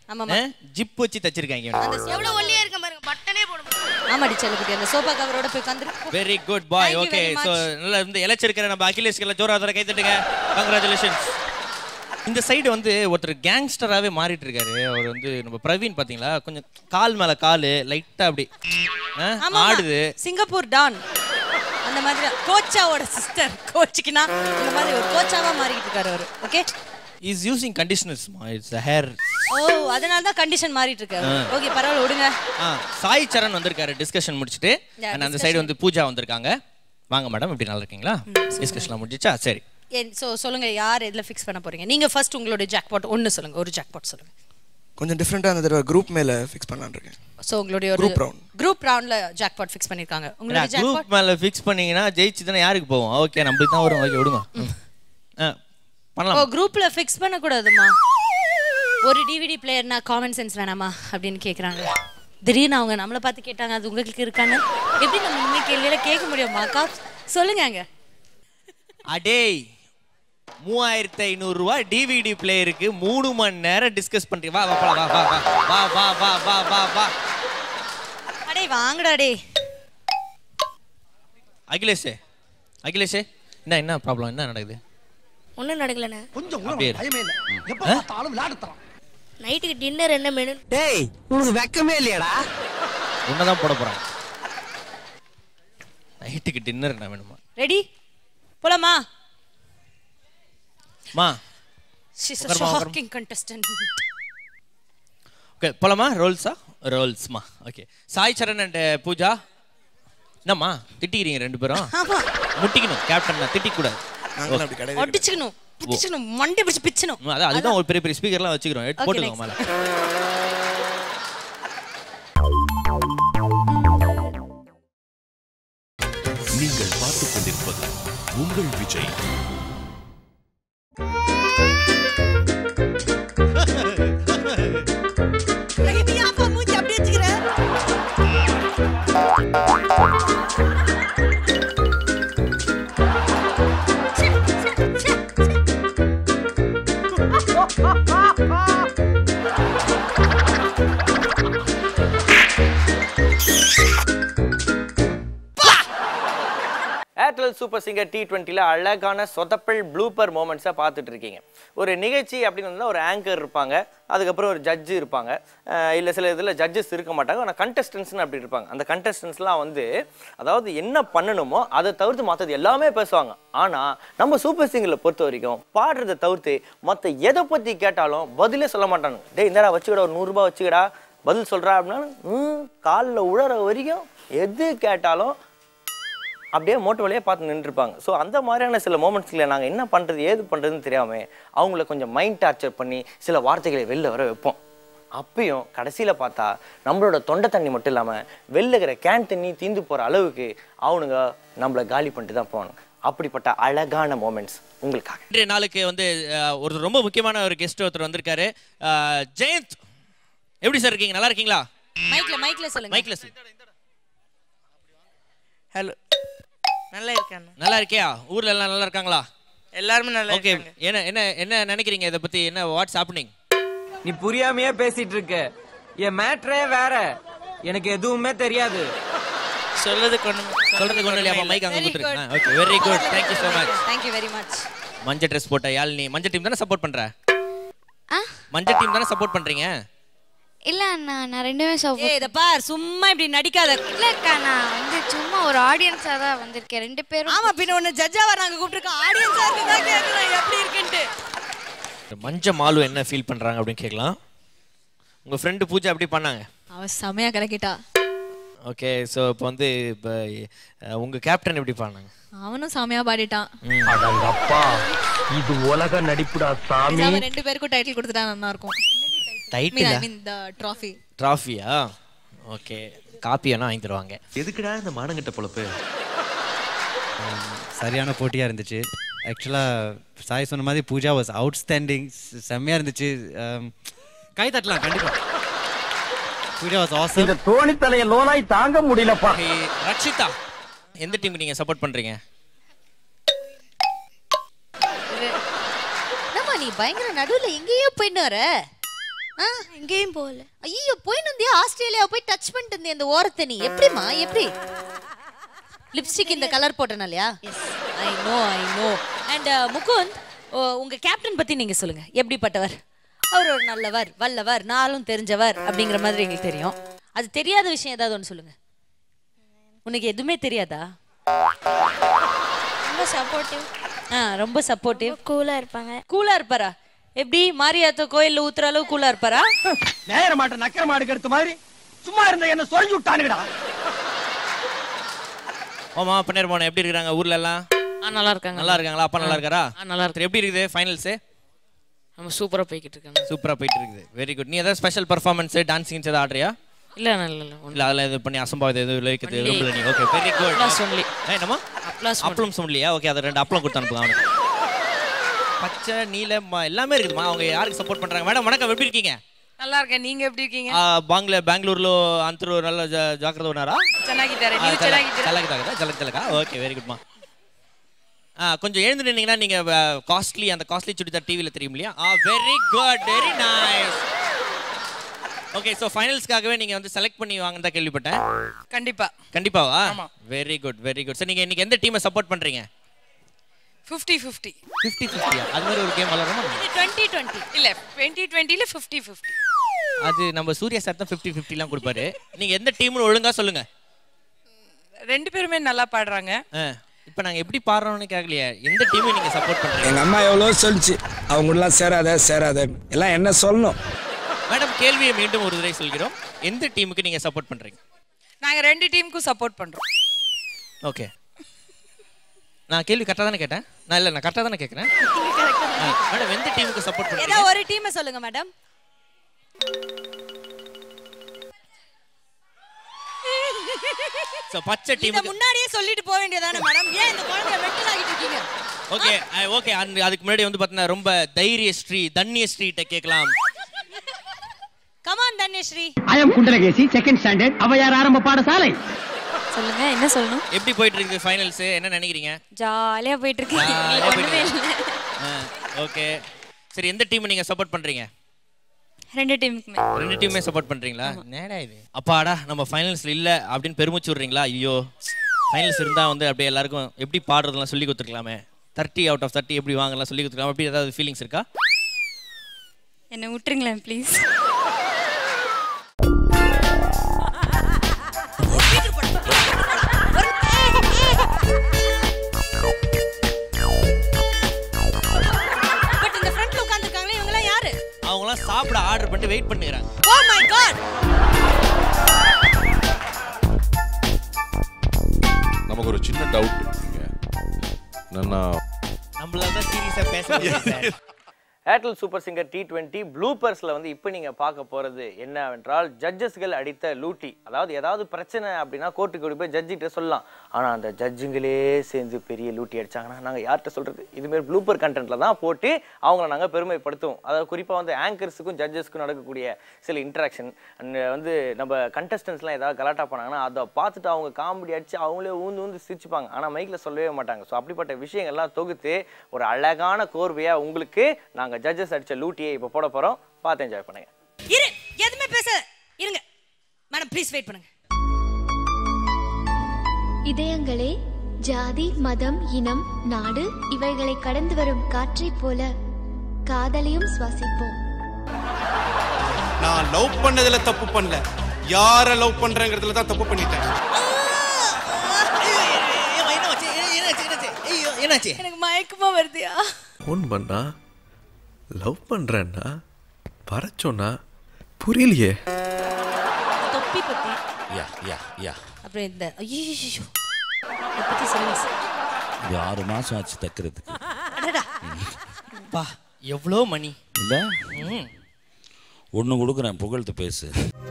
ஆமாமா. ஜிப் வச்சு தச்சிருக்காங்க இவனுக்கு. எவ்வளவு ஒல்லியா இருக்க பாருங்க பட்டனே போட முடியும் ஆமாடி செல்லக்குட்டி அந்த சோபா கவரோட போய் உட்காந்துரு very good boy Thank you okay very much. So நல்லா இருந்து இழைச்சிருக்கிற நம்ம அகிலேஷ்கெல்லாம் ஜோரா தர கை தட்டுங்க கங்க்ராச்சுலேஷன்ஸ் இந்த சைடு வந்து ஒருத்தர் கேங்ஸ்டராகவே மாறிட்டு இருக்காரு அவர் வந்து நம்ம பிரவீன் பார்த்தீங்களா கொஞ்சம் கால் மேலே கால் லைட்டாக அப்படி ஆ, ஆமா ஆடுது சிங்கப்பூர் டான் அந்த மாதிரி கோச்சாவோட சிஸ்டர் கோச்சுக்குனா இந்த மாதிரி ஒரு கோச்சாவா மாறிக்கிட்டு இருக்காரு அவரு okay is using conditioners it's hair oh அதனால தான் கண்டிஷன் மாறிட்டு இருக்காரு ஆ. ஓகே பரவாயில்ல விடுங்க ஆ சாய் சரண் வந்திருக்காரு டிஸ்கஷன் முடிச்சுட்டு Yeah, and அந்த discussion. சைடு வந்து பூஜா வந்திருக்காங்க வாங்க மேடம் இப்படி நல்லா இருக்கீங்களா டிஸ்கஷன்லாம் முடிஞ்சிச்சா சரி ஸோ சொல்லுங்க யார் எதுல ஃபிக்ஸ் பண்ண போறீங்க நீங்க ஃபர்ஸ்ட் உங்களோட ஜாக்பாட் ஒன்னு சொல்லுங்க ஒரு ஜாக்பாட் சொல்லுங்க கொஞ்சம் டிஃப்ரெண்ட்டாக அந்த தடவை குரூப் மேலே ஃபிக்ஸ் பண்ணலான்னு இருக்கேன் ஸோ உங்களுடைய ஒரு Group round. குரூப் ரவுண்ட்ல ஜாக்பாட் ஃபிக்ஸ் பண்ணிருக்காங்க உங்களுடைய ஜாக்பாட் குரூப் மேல ஃபிக்ஸ் பண்ணீங்கன்னா ஜெயிச்சு தானே யாருக்கு போவோம் ஓகே நம்மளுக்கு தான் வரும் ஓகே விடுங்க ஆ, ஓ பண்ணலாம் குரூப்ல ஃபிக்ஸ் பண்ண கூடாதுமா ஒரு டிவிடி பிளேயர்னா காமன் சென்ஸ் வேணாமா அப்படின்னு கேக்குறாங்க திடீர்னு அவங்க நம்மளை பார்த்து கேட்டாங்க அது உங்களுக்கு இருக்கான்னு எப்படி நம்ம இனிமே கேள்வியில கேட்க முடியுமா அக்கா சொல்லுங்க அங்க அடேய் மூவாயிரத்தி ஐநூறு ரூபாய் டிவிடி பிளேயருக்கு மூணு மணி நேரம் டிஸ்கஸ் பண்றீங்க வா வா போலாம், வா வா வா வா வா வா வா வா வா அடே வாங்கடா டே அகிலேஷே அகிலேஷே என்ன என்ன ப்ராப்ளம் என்ன நடக்குது ஒண்ணும் நடக்கலண்ணே கொஞ்சம் கூட அப்படியே உனக்கு பயமே இல்ல எப்ப ஆ? பார்த்தாலும் விளையாடுறான் நைட்டுக்கு டின்னர் என்ன மெனு டேய் உனக்கு வெக்கமே இல்லையாடா உன்னதான் போட போறாங்க நைட்டுக்கு டின்னர் என்ன வேணுமா ரெடி போலாமா மா ஷிஸ் உட்காருமா, உட்காருமா. ஷாக்கிங் கண்டஸ்டன்ட் ஓகே போலாமா ரோல்ஸா ரோல்ஸ்மா ஓகே சாய் சரண் அண்ட் பூஜா என்னம்மா திட்டிக்கிறீங்க ரெண்டு பேரும் ஆமா முட்டிக்கணும் கேப்டன் நான் திட்டிக்கூடாது நாங்களும் அப்படி கிடையாது ஒட்டிச்சுக்கணும் பிடிச்சுக்கணும் மண்டை பிடிச்சு பிச்சணும் ம், அதான் அதுதான் ஒரு பெரிய பெரிய ஸ்பீக்கர்லாம் வச்சுக்கிறோம் எடுத்து Okay, போட்டுக்கோங்க மேலே நீங்கள் பார்த்துக் கொண்டிருப்பது உங்கள் விஜய் மூஞ்சி அப்படி வச்சுக்கிற ஏர்டெல் சூப்பர் சிங்கர் டி டுவெண்ட்டியில் அழகான சொதப்பல் ப்ளூப்பர் மூமெண்ட்ஸை பார்த்துட்டு இருக்கீங்க ஒரு நிகழ்ச்சி அப்படின்னு வந்தால் ஒரு ஆங்கர் இருப்பாங்க அதுக்கப்புறம் ஒரு ஜட்ஜு இருப்பாங்க இல்லை சில இதில் ஜட்ஜஸ் இருக்க மாட்டாங்க ஆனால் கண்டஸ்டன்ஸ்னு அப்படி இருப்பாங்க அந்த கண்டஸ்டன்ஸ்லாம் வந்து அதாவது என்ன பண்ணணுமோ அதை தவிர்த்து மற்றது எல்லாமே பேசுவாங்க ஆனால் நம்ம சூப்பர் சிங்கரில் பொறுத்த வரைக்கும் பாடுறதை தவிர்த்து மற்ற எதை பற்றி கேட்டாலும் பதிலே சொல்ல மாட்டாங்க டேய் இந்தடா வச்சுக்கடா ஒரு நூறுரூபா வச்சுக்கடா பதில் சொல்கிறா அப்படின்னா ம் காலில் உழற வரைக்கும் எது கேட்டாலும் அப்படியே மோட்டு வழியாக பார்த்து நின்றுருப்பாங்க ஸோ அந்த மாதிரியான சில மூமெண்ட்ஸில் நாங்கள் என்ன பண்ணுறது ஏது பண்ணுறதுன்னு தெரியாமல் அவங்கள கொஞ்சம் மைண்ட் டார்ச்சர் பண்ணி சில வார்த்தைகளை வெளில வர வைப்போம் அப்பயும் கடைசியில் பார்த்தா நம்மளோட தொண்டை தண்ணி மட்டும் இல்லாமல் வெளில இருக்கிற கேன் தண்ணி தீந்து போகிற அளவுக்கு அவனுங்க நம்மளை காலி பண்ணிட்டு தான் போவானுங்க அப்படிப்பட்ட அழகான மூமெண்ட்ஸ் உங்களுக்காக இன்றைய நாளுக்கு வந்து அஹ், ஒரு ரொம்ப முக்கியமான ஒரு கெஸ்ட் ஒருத்தர் வந்திருக்காரு அஹ், ஜெயந்த் எப்படி சார் இருக்கீங்க நல்லா இருக்கீங்களா மைக்ல மைக்ல சொல்லுங்க மைக்ல ஹலோ நல்லா இருக்காண்ணா நல்லா இருக்கியா ஊர்ல எல்லாம் நல்லா இருக்காங்களா எல்லாருமே நல்லா ஓகே இருக்காங்க என்ன என்ன என்ன நினைக்கிறீங்க இதை பத்தி என்ன வாட்ஸ் ஹேப்பனிங் நீ புரியாமையே பேசிட்டு இருக்க என் மேட்ரே வேற எனக்கு எதுவுமே தெரியாது சொல்றதுக்கு ஒண்ணு சொல்றதுக்கு ஒண்ணு இல்லையா மைக் அங்க Very கொடுத்துருங்க good. Okay very good thank you so much thank you very much மஞ்சள் ட்ரெஸ் போட்ட யாழினி மஞ்சள் டீம் தானே சப்போர்ட் பண்ற ஆ? மஞ்சள் டீம் தானே சப்போர்ட் பண்றீங்க இல்ல அண்ணா நான் ரெண்டுமே சப்போர்ட் ஏய் இத பார் சும்மா இப்படி நடிக்காத இல்லக்கா நான் வந்து சும்மா ஒரு ஆடியன்ஸா தான் வந்திருக்கேன் ரெண்டு பேரும் ஆமா பின்ன ஒன்னு ஜட்ஜா வராங்க கூப்பிட்டுருக்கோம் ஆடியன்ஸா இருக்கு தான் கேக்குறேன் எப்படி இருக்குன்ட்டு மஞ்ச மாலு என்ன ஃபீல் பண்றாங்க அப்படின்னு கேட்கலாம் உங்க ஃப்ரெண்டு பூஜா எப்படி பண்ணாங்க அவ செமையா கலக்கிட்டா ஓகே ஸோ இப்போ வந்து இப்போ அஹ், உங்க கேப்டன் எப்படி பண்ணாங்க அவனும் செமையா பாடிட்டான் அடங்கப்பா இது உலக நடிப்புடா சாமி பேசாம ரெண்டு பேருக்கும் டைட்டில் கொடுத்துட்டா நல்லா இருக்கும் title I mean the trophy ட்ராஃபியா ஓகே காப்பி வேணா வாங்கி தருவாங்க எதுக்குடா இந்த மானங்கிட்ட பொழப்பு சரியான போட்டியாக இருந்துச்சு ஆக்சுவலாக சாய் சொன்ன மாதிரி பூஜா வாஸ் அவுட்ஸ்டாண்டிங் செம்மையாக இருந்துச்சு Um, கை தட்டலாம் கண்டிப்பாக பூஜா வாஸ் ஆசம் இந்த தோணி தலைய லோனாய் தாங்க முடியலப்பா ரக்ஷிதா எந்த டீமுக்கு நீங்க சப்போர்ட் பண்றீங்க என்னம்மா நீ பயங்கர நடுவுல எங்கேயோ போயிட்டு வர எங்கேயும் போகல ஐயோ போயின்னு இருந்தியா ஆஸ்திரேலியா போய் டச் பண்ணிட்டு இருந்தே இந்த ஓரத்தை நீ எப்படிமா எப்படி லிப்ஸ்டிக் இந்த கலர் போட்டனாலயா I know I know and Mukund oh, உங்க கேப்டன் பத்தி நீங்க சொல்லுங்க எப்படிப்பட்டவர் அவர் ஒரு நல்லவர் வல்லவர் நாளும் தெரிஞ்சவர் அப்படிங்கிற மாதிரி எங்களுக்கு தெரியும் அது தெரியாத விஷயம் ஏதாவது ஒன்று சொல்லுங்க உனக்கு எதுவுமே தெரியாதா ரொம்ப சப்போர்ட்டிவ் ஆ ரொம்ப சப்போர்ட்டிவ் கூலா இருப்பாங்க கூலா இருப்பாரா எப்படி மாரியாத்த கோயில்ல ஊத்துற அளவு கூலா இருப்பாரா நேர மாட்ட நக்கர மாடு கெடுத்த மாதிரி சும்மா இருந்த என்ன சொரிஞ்சு விட்டானுங்கடா ஓமா பின்னர் போன எப்படி இருக்காங்க ஊர்ல எல்லாம் ஆ நல்லா இருக்காங்க நல்லா இருக்காங்களா அப்பா நல்லா இருக்காரா ஆ நல்லா இருக்கு சரி, எப்படி இருக்குது ஃபைனல்ஸ் நம்ம சூப்பரா போய்கிட்டு இருக்காங்க சூப்பரா போயிட்டு இருக்குது வெரி குட் நீ ஏதாவது ஸ்பெஷல் பர்ஃபார்மன்ஸ் டான்சிங் ஏதாவது ஆடுறியா இல்ல இல்ல இல்ல இல்ல அதெல்லாம் இது பண்ணி அசம்பாவிதம் எதுவும் விளைவிக்கிறது Only விரும்பல நீ okay very good applause only. என்னமா Applause அப்பளம் சொல்லலையா ஓகே அதை ரெண்டு அப்பளம் கொடுத்து அனுப்புங்க அவனுக்கு பச்சை நீலம் ம- எல்லாமே இருக்குதுமா அவங்க யாருக்கு சப்போர்ட் பண்றாங்க மேடம் வணக்கம் எப்படி இருக்கீங்க நல்லா இருக்கேன் நீங்க எப்படி இருக்கீங்க ఆ, బాంగ్లా బెంగళూరులో అంతరు నల్ల జా- జాగ్రత్త ఉన్నారా ಚೆನ್ನಾಗಿದ್ದಾರೆ ఆ, ನೀವು ಚಲ- ಚೆನ್ನಾಗಿದ್ದೀರಾ ಚಲಗಿದ್ದಾಗದ ಜಲಕ್ ಜಲಕ ಓಕೆ வெரி குட்மா ஆ கொஞ்சம் எழுந்து நின்னீங்கன்னா நீங்க காஸ்ட்லி அந்த காஸ்ட்லி சுடிதார் டிவில தெரியும் இல்லையா ஆ very good very nice okay so ஃபைனல்ஸ்க்காகவே நீங்க வந்து செலக்ட் பண்ணி வாங்கினதா கேள்விப்பட்டேன் கண்டிப்பா கண்டிப்பாவா very good very good sir நீங்க இன்னைக்கு எந்த டீமை சப்போர்ட் பண்றீங்க 50 50 ஃபிஃப்டி ஃபிஃப்டியா அது மாதிரி ஒரு கேம் விளாடுறோமா டுவெண்ட்டி டுவெண்ட்டி இல்ல 2020 ல 50 50 அது நம்ம சூர்யா சார் தான் ஃபிஃப்டி ஃபிஃப்டிலாம் கொடுப்பாரு நீங்க எந்த டீம்னு ஒழுங்கா சொல்லுங்க ரெண்டு பேருமே நல்லா பாடுறாங்க இப்போ நாங்க எப்படி பாடுறோம்னு கேட்கலையே எந்த டீமை நீங்க சப்போர்ட் பண்றீங்க எங்க அம்மா எவ்வளோ சொல்லிச்சு அவங்க கூடலாம் சேராத சேராத எல்லாம் என்ன சொல்லணும் மேடம் கேள்வியை மீண்டும் ஒரு தடவை சொல்கிறோம் எந்த டீமுக்கு நீங்க சப்போர்ட் பண்றீங்க நாங்க ரெண்டு டீமுக்கும் சப்போர்ட் பண்றோம் ஓகே நான் கேள்வி கரெக்டாக தானே கேட்டேன் நான் இல்லை நான் கரெக்டாக தானே கேட்குறேன் மேடம் எந்த டீமுக்கு சப்போர்ட் ஏதோ பண்றீங்க ஒரு டீமை சொல்லுங்க மேடம் ஸோ பச்சை இத டீமுக்கு முன்னாடியே சொல்லிட்டு போக வேண்டியதானே மேடம் ஏன் இந்த குழந்தைய மென்டல் ஆகிட்டு இருக்கீங்க ஓகே ஓகே அந்த அதுக்கு முன்னாடி வந்து பார்த்தீங்கன்னா ரொம்ப தைரிய ஸ்ரீ தன்ய ஸ்ரீட்ட கேட்கலாம் come on Dhanyasri I am Kundalakesi second standard அவையார் ஆரம்ப பாடசாலை சொல்லுங்க என்ன சொல்லணும் எப்படி போயிட்டு இருக்குது ஃபைனல்ஸ் என்ன நினைக்கிறீங்க ஜாலியா போயிட்டு இருக்கு ஜாலியா போயிட்டு ஒண்ணுமே இல்லை ஓகே சரி எந்த டீம் நீங்க சப்போர்ட் பண்றீங்க ரெண்டு டீமுக்குமே ரெண்டு டீமே சப்போர்ட் பண்றீங்களா நேடா இது அப்பாடா நம்ம ஃபைனல்ஸ்ல இல்ல அப்படின்னு பெருமிச்சு விடுறீங்களா ஐயோ ஃபைனல்ஸ் இருந்தா வந்து அப்படியே எல்லாருக்கும் எப்படி பாடுறதெல்லாம் சொல்லி கொடுத்துருக்கலாமே தேர்ட்டி அவுட் ஆஃப் தேர்ட்டி எப்படி வாங்கலாம் சொல்லி கொடுத்துருக்கலாம் அப்படி ஏதாவது ஃபீலிங்ஸ் இருக்கா என்ன விட்டுருங்களேன் ப்ளீஸ் பட் இந்த ஃப்ரண்ட்ல உட்கார்ந்திருக்காங்களே இவங்க எல்லாம் யாரு அவங்களாம் சாப்பிட ஆர்டர் பண்ணிட்டு வெயிட் பண்ணுகிறாங்க ஓ மை காட் நமக்கு ஒரு சின்ன டவுட் இங்க என்னன்னா நம்மளால தான் சீரியஸா பேச முடியாது sir Airtel super singer T twenty ப்ளூப்பர்ஸில் வந்து இப்போ நீங்கள் பார்க்க போகிறது என்னவென்றால் ஜட்ஜஸ்கள் அடித்த லூட்டி அதாவது ஏதாவது பிரச்சனை அப்படின்னா கோர்ட்டுக்கு கொண்டு போய் ஜட்ஜிகிட்ட சொல்லலாம் ஆனால் அந்த ஜட்ஜுங்களே சேர்ந்து பெரிய லூட்டி அடிச்சாங்கன்னா நாங்கள் யார்கிட்ட சொல்கிறது இதுமாரி ப்ளூப்பர் கண்டென்ட்டில் தான் போட்டு அவங்கள நாங்கள் பெருமைப்படுத்துவோம் அதாவது குறிப்பாக வந்து ஆங்கர்ஸுக்கும் ஜட்ஜஸ்க்கும் நடக்கக்கூடிய சில இன்ட்ராக்ஷன் வந்து நம்ம கண்டஸ்டன்ஸ்லாம் ஏதாவது கலாட்டா பண்ணாங்கன்னா அதை பார்த்துட்டு அவங்க காமெடி அடிச்சு அவங்களே ஊந்து ஊந்து சிரிச்சுப்பாங்க ஆனால் மைக்கில் சொல்லவே மாட்டாங்க ஸோ அப்படிப்பட்ட விஷயங்கள்லாம் தொகுத்து ஒரு அழகான கோர்வையாக உங்களுக்கு நாங்கள் ஜட்ஜஸ் அடித்த லூட்டியை இப்போ போட போகிறோம் பார்த்து என்ஜாய் பண்ணுங்க இரு எதுவுமே பேச இருங்க மேடம் ப்ளீஸ் வெயிட் பண்ணுங்க இதயங்களே ஜாதி மதம் இனம் நாடு இவைகளை கடந்து வரும் காற்றைப் போல காதலையும் சுவாசிப்போம் நான் லவ் பண்ணதுல தப்பு பண்ணல யார லவ் பண்றேங்கிறதுல தான் தப்பு பண்ணிட்டேன் என்னாச்சு எனக்கு மயக்கமா வருதுயா ஃபோன் பண்ணா லவ் பண்றேன்னா வர சொன்னா புரியலையே தொப்பி பத்தி யா யா யா அப்புறம் இந்த ஐயோ இதை பத்தி சொல்லுங்க சார் இது ஆறு மாசம் ஆச்சு தைக்கிறதுக்கு அடடா பா எவ்வளோ மணி இல்ல ம். ஒண்ணு கொடுக்குறேன் புகழ்த்து பேசு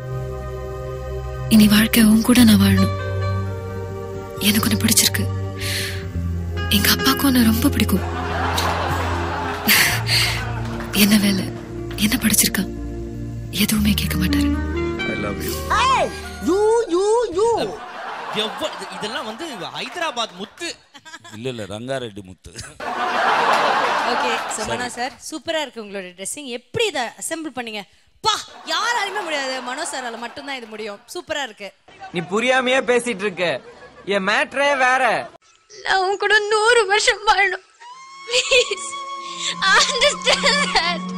இனி வாழ்க்கை உன் கூட நான் வாழணும் எனக்கு உன்னை பிடிச்சிருக்கு எங்க அப்பாவுக்கும் உன்னை ரொம்ப பிடிக்கும் என்ன வேலை என்ன படிச்சிருக்கா எதுவுமே கேட்க மாட்டாரு I love you you you you எவ்வ- இது- இதெல்லாம் வந்து ஹைதராபாத் முத்து இல்ல இல்ல ரங்காரெட்டி முத்து ஓகே சமனா சார் சூப்பரா இருக்கு உங்களோட ட்ரெஸ்ஸிங் எப்படி இதை அசெம்பிள் பண்ணீங்க பா யாராலுமே முடியாது மனோ சாரால மட்டும்தான் இது முடியும் சூப்பரா இருக்கு நீ புரியாமையே பேசிட்டு இருக்க என் மேட்ரே வேற நான் உன் கூட நூறு வருஷம் வாழணும் ப்ளீஸ் அண்டர்ஸ்டாண்ட் தட்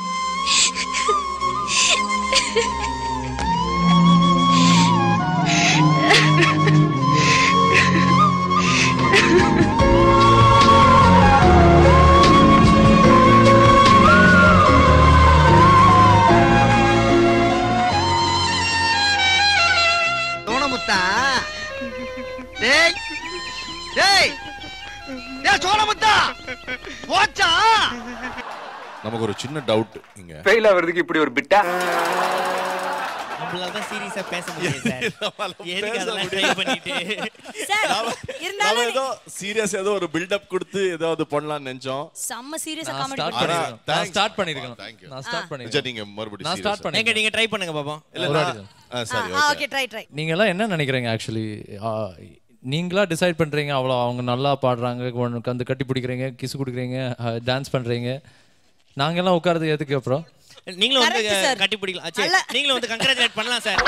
சோனமுத்தா டேய் டேய் டேய் சோனமுத்தா போச்சா நமக்கு ஒரு சின்ன டவுட் இங்க ஃபெயில் ஆகிறதுக்கு இப்படி ஒரு பிட்டா நம்மளால தான் சீரியஸா பேச முடியும் சார் எதுக்கு அதெல்லாம் ட்ரை பண்ணிட்டு நாம ஏதோ சீரியஸ் ஏதோ ஒரு பில்டப் கொடுத்து ஏதாவது பண்ணலாம்னு நினைச்சோம் செம்ம சீரியஸா நான் காமெடி start ஆனா, பண்ணிருக்கேன். நான் thanks. start பண்ணிருக்கேன். Thank you. நான் start ஆ. பண்ணிருக்கேன். சரி, நீங்க மறுபடியும் நான் start serious ஆ. பண்ணிருக்கேன். எங்க நீங்க ட்ரை பண்ணுங்க பாப்போம் இல்ல, ஒரு நான்- வாட்டி தான். ஆ, சரி, ஆ okay. ஓகே ட்ரை ட்ரை நீங்க எல்லாம் என்ன நினைக்கிறீங்க ஆக்சுவலி நீங்களா டிசைட் பண்றீங்க அவ்வளோ அவங்க நல்லா பாடுறாங்க உனக்கு வந்து கட்டி பிடிக்கிறீங்க கிஸ் கொடுக்குறீங்க டான்ஸ் பண்றீங்க நாங்கெல்லாம் உட்கார்றது எதுக்கு அப்புறம் நீங்களும் வந்து Correct, sir. கட்டி பிடிக்கலாம் சரி, நீங்களும் வந்து கங்க்ராச்சுலேட் பண்ணலாம் சார்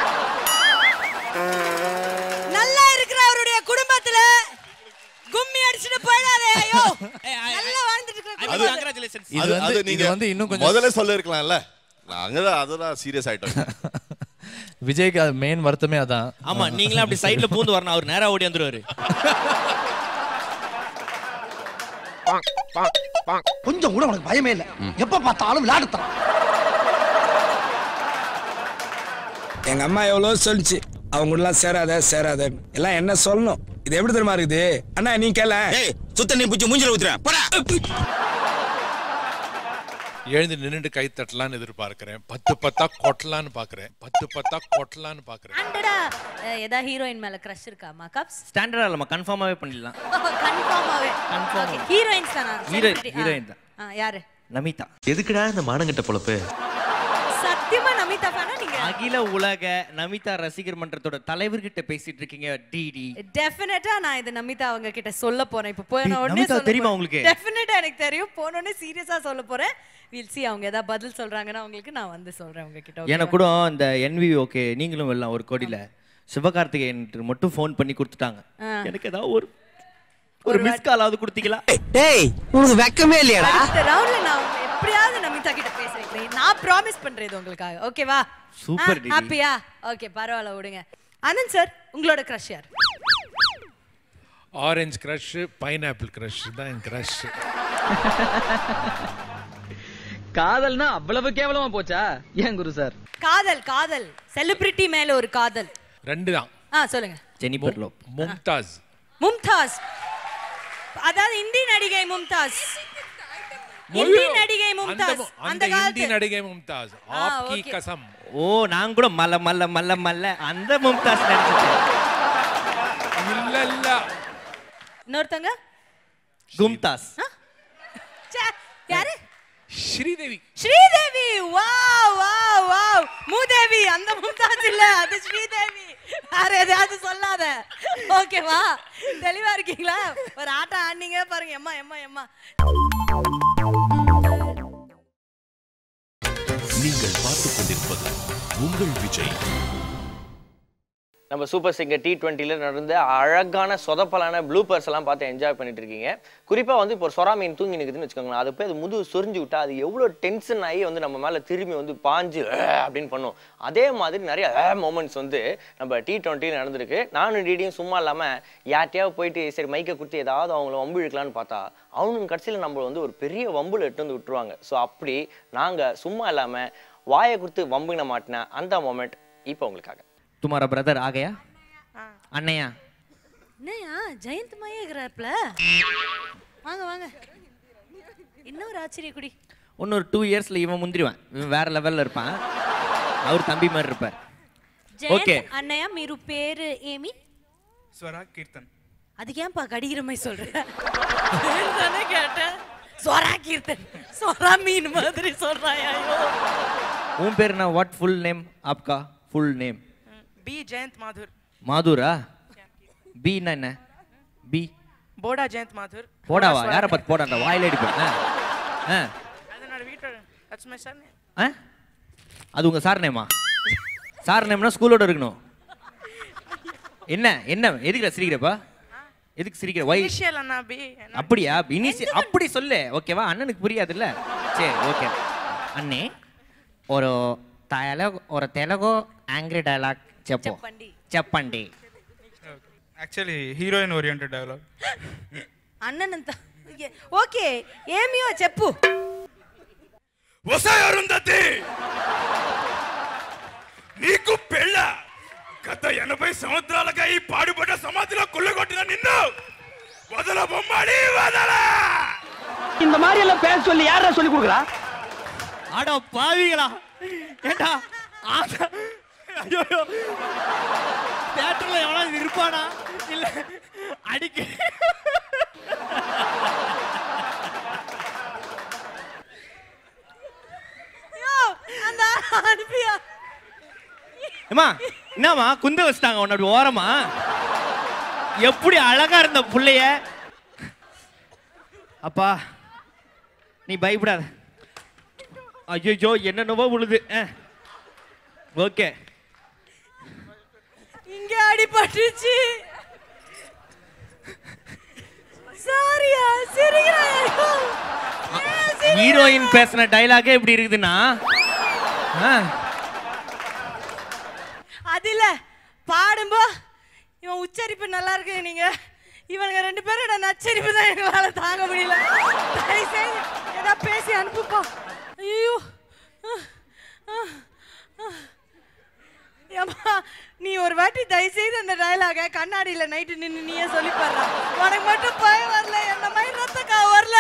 நல்லா இருக்கிற அவருடைய குடும்பத்துல கும்மி அடிச்சுட்டு போயிடாதே ஐயோ நல்லா வாழ்ந்துட்டு இருக்கிற அது குடும்பத்துல. கங்க்ராச்சுலேஷன் இது அது- வந்து- அது இது நீங்க வந்து இன்னும் கொஞ்சம் முதல்ல சொல்ல இருக்கலாம்ல நாங்க தான் அதெல்லாம் சீரியஸ் ஆயிட்டோம் விஜய்க்கு அது மெயின் வருத்தமே அதான் ஆமா நீங்களும் அப்படி சைடுல பூந்து வரணும் அவர் நேரா ஓடி வந்துருவாரு கொஞ்சம் கூட உனக்கு பயமே இல்ல எப்ப பார்த்தாலும் விளையாடுத்தான் எங்க அம்மா எவ்வளோ சொல்லிச்சு அவங்க கூடலாம் சேராத சேராத எல்லாம் என்ன சொல்லணும் இது எப்படி தெரியுமா இருக்குது அண்ணா நீ கேள சுத்த நீ பிடிச்சி மூஞ்சில ஊத்துறேன் போடா எழுந்து நின்னுட்டு கை தட்டலான்னு எதிர்பார்க்கிறேன் பத்து பத்தா கொட்டலான்னு பாக்குறேன் பத்து பத்தா கொட்டலான்னு பாக்குறேன் அண்டடா அஹ், ஏதா ஹீரோயின் மேல கிரஷ் இருக்கா மாக்கப்ஸ் ஸ்டாண்டர்டா இல்லம்மா கன்ஃபார்மாவே பண்ணிடலாம் கன்ஃபார்மாவே Confirm. ஓகே ஹீரோயின்ஸ் தானா Hero- Celebrity. ஆ. heroine தான். ஆ, யாரு நமிதா எதுக்குடா இந்த மானங்கட்ட பொழப்பு சத்தியமா நமிதா ஃபேனா நீங்க அகில உலக நமிதா ரசிகர் மன்றத்தோட தலைவர்கிட்ட பேசிட்டு இருக்கீங்க டிடி டெஃபினட்டா நான் இது நமிதா அவங்க கிட்ட சொல்ல போறேன் இப்போ போன டேய், உடனே நமிதா சொல்ல தெரியுமா போறேன். உங்களுக்கு? டெஃபினட்டா எனக்கு தெரியும் போன உடனே சீரியஸா சொல்ல போறேன் வில் சி அவங்க ஏதாவது பதில் சொல்றாங்கன்னா அவங்களுக்கு நான் வந்து சொல்றேன் உங்ககிட்ட okay எனக்கு வா? கூட இந்த என்வி ஓகே நீங்களும் வரலாம் ஒரு கோடியில சிவகார்த்திகேயன் மட்டும் ஃபோன் பண்ணி கொடுத்துட்டாங்க ஆ. எனக்கு ஏதாவது ஒரு ஒரு மிஸ் காலாவது கொடுத்தீங்களா டேய் உனக்கு வெக்கமே இல்லையாடா அடுத்த ரவுண்ட்ல நான் உங்களை எப்படியாவது நமிதா கிட்ட பேச வைக்கிறேன் நான் ப்ராமிஸ் பண்றேன் இது உங்களுக்காக ஓகேவா Super, Didi. ஹாப்பியா ஓகே பரவாயில்ல விடுங்க ஆனந்த் சார் உங்களோட க்ரஷ் யார் ஆரஞ்சு கிரஷ் பைனாப்பிள் கிரஷ் தான் என் கிரஷ் காதல்னா அவ்வளவு கேவலமா போச்சா ஏன் குரு சார் காதல் காதல் செலிபிரிட்டி மேல ஒரு காதல் ரெண்டு தான் ஆ சொல்லுங்க ஜெனிபர் லோப் மும்தாஸ் மும்தாஸ் அதாவது இந்தி நடிகை மும்தாஸ் இந்தி நடிகை மும்தாஸ் அந்த அந்த ஹிந்தி காலத்து நடிகை மும்தாஸ் ஆ, ஆப்கி okay. கசம் ஓ நான் கூட மல்ல மல்ல மல்ல மல்ல அந்த மும்தாஸ் நினைச்சிட்டேன் இல்ல இல்ல இன்னொருத்தங்க கும்தாஸ் ச்சே, யாரு Sridevi Sridevi wow wow wow மூதேவி அந்த மும்தாஜ் இல்ல அது ஸ்ரீதேவி வேற எதையாவது சொல்லாத ஓகேவா தெளிவா இருக்கீங்களா ஒரு ஆட்டம் ஆடினீங்க பாருங்க எம்மா எம்மா எம்மா நீங்கள் பார்த்துக் கொண்டிருப்பது உங்கள் விஜய் நம்ம சூப்பர் சிங்கர் டி டுவெண்ட்டியில் நடந்த அழகான சொதப்பலான ப்ளூப்பர்ஸ் எல்லாம் பார்த்து என்ஜாய் பண்ணிட்டு இருக்கீங்க குறிப்பாக வந்து இப்போ ஒரு சொரா மீன் தூங்கி நிற்குதுன்னு வச்சுக்கோங்களேன் அது போய் அது முது சொரிஞ்சு விட்டா அது எவ்வளோ டென்ஷன் ஆகி வந்து நம்ம மேலே திரும்பி வந்து பாஞ்சு "அஹ்" அப்படின்னு பண்ணும் அதே மாதிரி நிறைய மூமெண்ட்ஸ் வந்து நம்ம டி டுவெண்ட்டியில் நடந்திருக்கு நானும் டிடியும் சும்மா இல்லாமல் யார்ட்டையாவது போயிட்டு சரி மைக்கை கொடுத்து ஏதாவது அவங்கள வம்பு இழுக்கலான்னு பார்த்தா அவனுங்க கடைசியில் நம்மளை வந்து ஒரு பெரிய வம்புல எட்டு வந்து விட்டுருவாங்க ஸோ அப்படி நாங்கள் சும்மா இல்லாமல் வாயை கொடுத்து வம்புன மாட்டின அந்த மொமெண்ட் இப்போ உங்களுக்காக துமாரா பிரதர் ஆகையா அண்ணையா என்னையா ஜெயந்த் மாயே இருக்கிறாப்ல வாங்க வாங்க இன்னொரு ஆச்சரிய குடி இன்னொரு டூ இயர்ஸ்ல இவன் முந்திரிவான் இவன் வேற லெவல்ல இருப்பான் அவர் தம்பி மாதிரி இருப்பார் ஓகே ஜெயந்த் அண்ணையா మీరు పేరు ఏమి ஸ்வரா கீர்த்தன் அதுக்கு ஏன்பா கடிக்கிற மாதிரி சொல்ற பேர் தானே கேட்டேன் சொரா கீர்த்தன் சொரா மீன் மாதிரி சொல்றாயா ஐயோ உன் பேர் என்ன வாட் ஃபுல் நேம் ஆப்கா full name B Jayant Madhur மாதுரா பீனா என்ன பி போடா ஜெயந்த் மாதுர் போடாவா யாரை பார்த்து போடாண்டா வாயில அடிப்பேன் ஆ ஆ அது என்னோட வீட்டோட தட்ஸ் மை சன் ஆ அது உங்க சார் நேமா சார் நேம்னா ஸ்கூலோட இருக்கணும் என்ன என்ன எதுக்கு சிரிக்கிறப்பா எதுக்கு சிரிக்கிற ஒய் இனிஷியல் அண்ணா பி அப்படியா இனிஷி அப்படி சொல்லு ஓகேவா அண்ணனுக்கு புரியாதுல்ல சரி ஓகே అన్నీ ஒரு తెలుగు ஒரு తెలుగు యాంగ్రీ డైలాగ్ చెప్పు చెప్పండి యాక్చువల్లీ హీరోయిన్ ఓరియంటెడ్ డైలాగ్ అన్ననంత ఓకే ఏమియో చెప్పు వసాయ్ అరుంధతి నీకు పెళ్ళ గత ఎనభై సంవత్సరాలుగా ఈ పాడుపడ్డ సమాధిలో కుళ్ళగొట్టిన నిన్ను వదల బొమ్మాడి వదల இந்த மாதிரி எல்லாம் பேச சொல்லி யாரா சொல்லி கொடுக்குறா அட பாவிகளா ஏண்டா ஆசை ஐயோ தியேட்டர்ல எவனாவது இருப்பானா இல்ல அடிக்க ஐயோ, அந்த அனுப்பியா ஏமா என்னம்மா குந்த வச்சிட்டாங்க உன்ன அப்படி ஓரமா எப்படி அழகா இருந்த புள்ளைய அப்பா நீ பயப்படாத ஐயோ என்னென்னவோ விழுது ஓகே இங்க அடிபட்டுச்சு சாரியா சிரிக்கிறாயா ஹீரோயின் பேசின டைலாகே இப்படி இருக்குதுன்னா ஆ, அது இல்ல பாடும்போ இவன் உச்சரிப்பு நல்லா இருக்கு நீங்க இவனுங்க ரெண்டு பேரோட நச்சரிப்பு தான் எங்களால தாங்க முடியல தயவு செய்து ஏதாவது பேசி அனுப்புப்பா ஐயோ ஏம்மா நீ ஒரு வாட்டி தயவு செய்து அந்த டயலாக கண்ணாடியில நைட்டு நின்னு நீயே சொல்லி பாரு உனக்கு மட்டும் பயம் வரல என்ன மாதிரி ரத்தக்கா வரல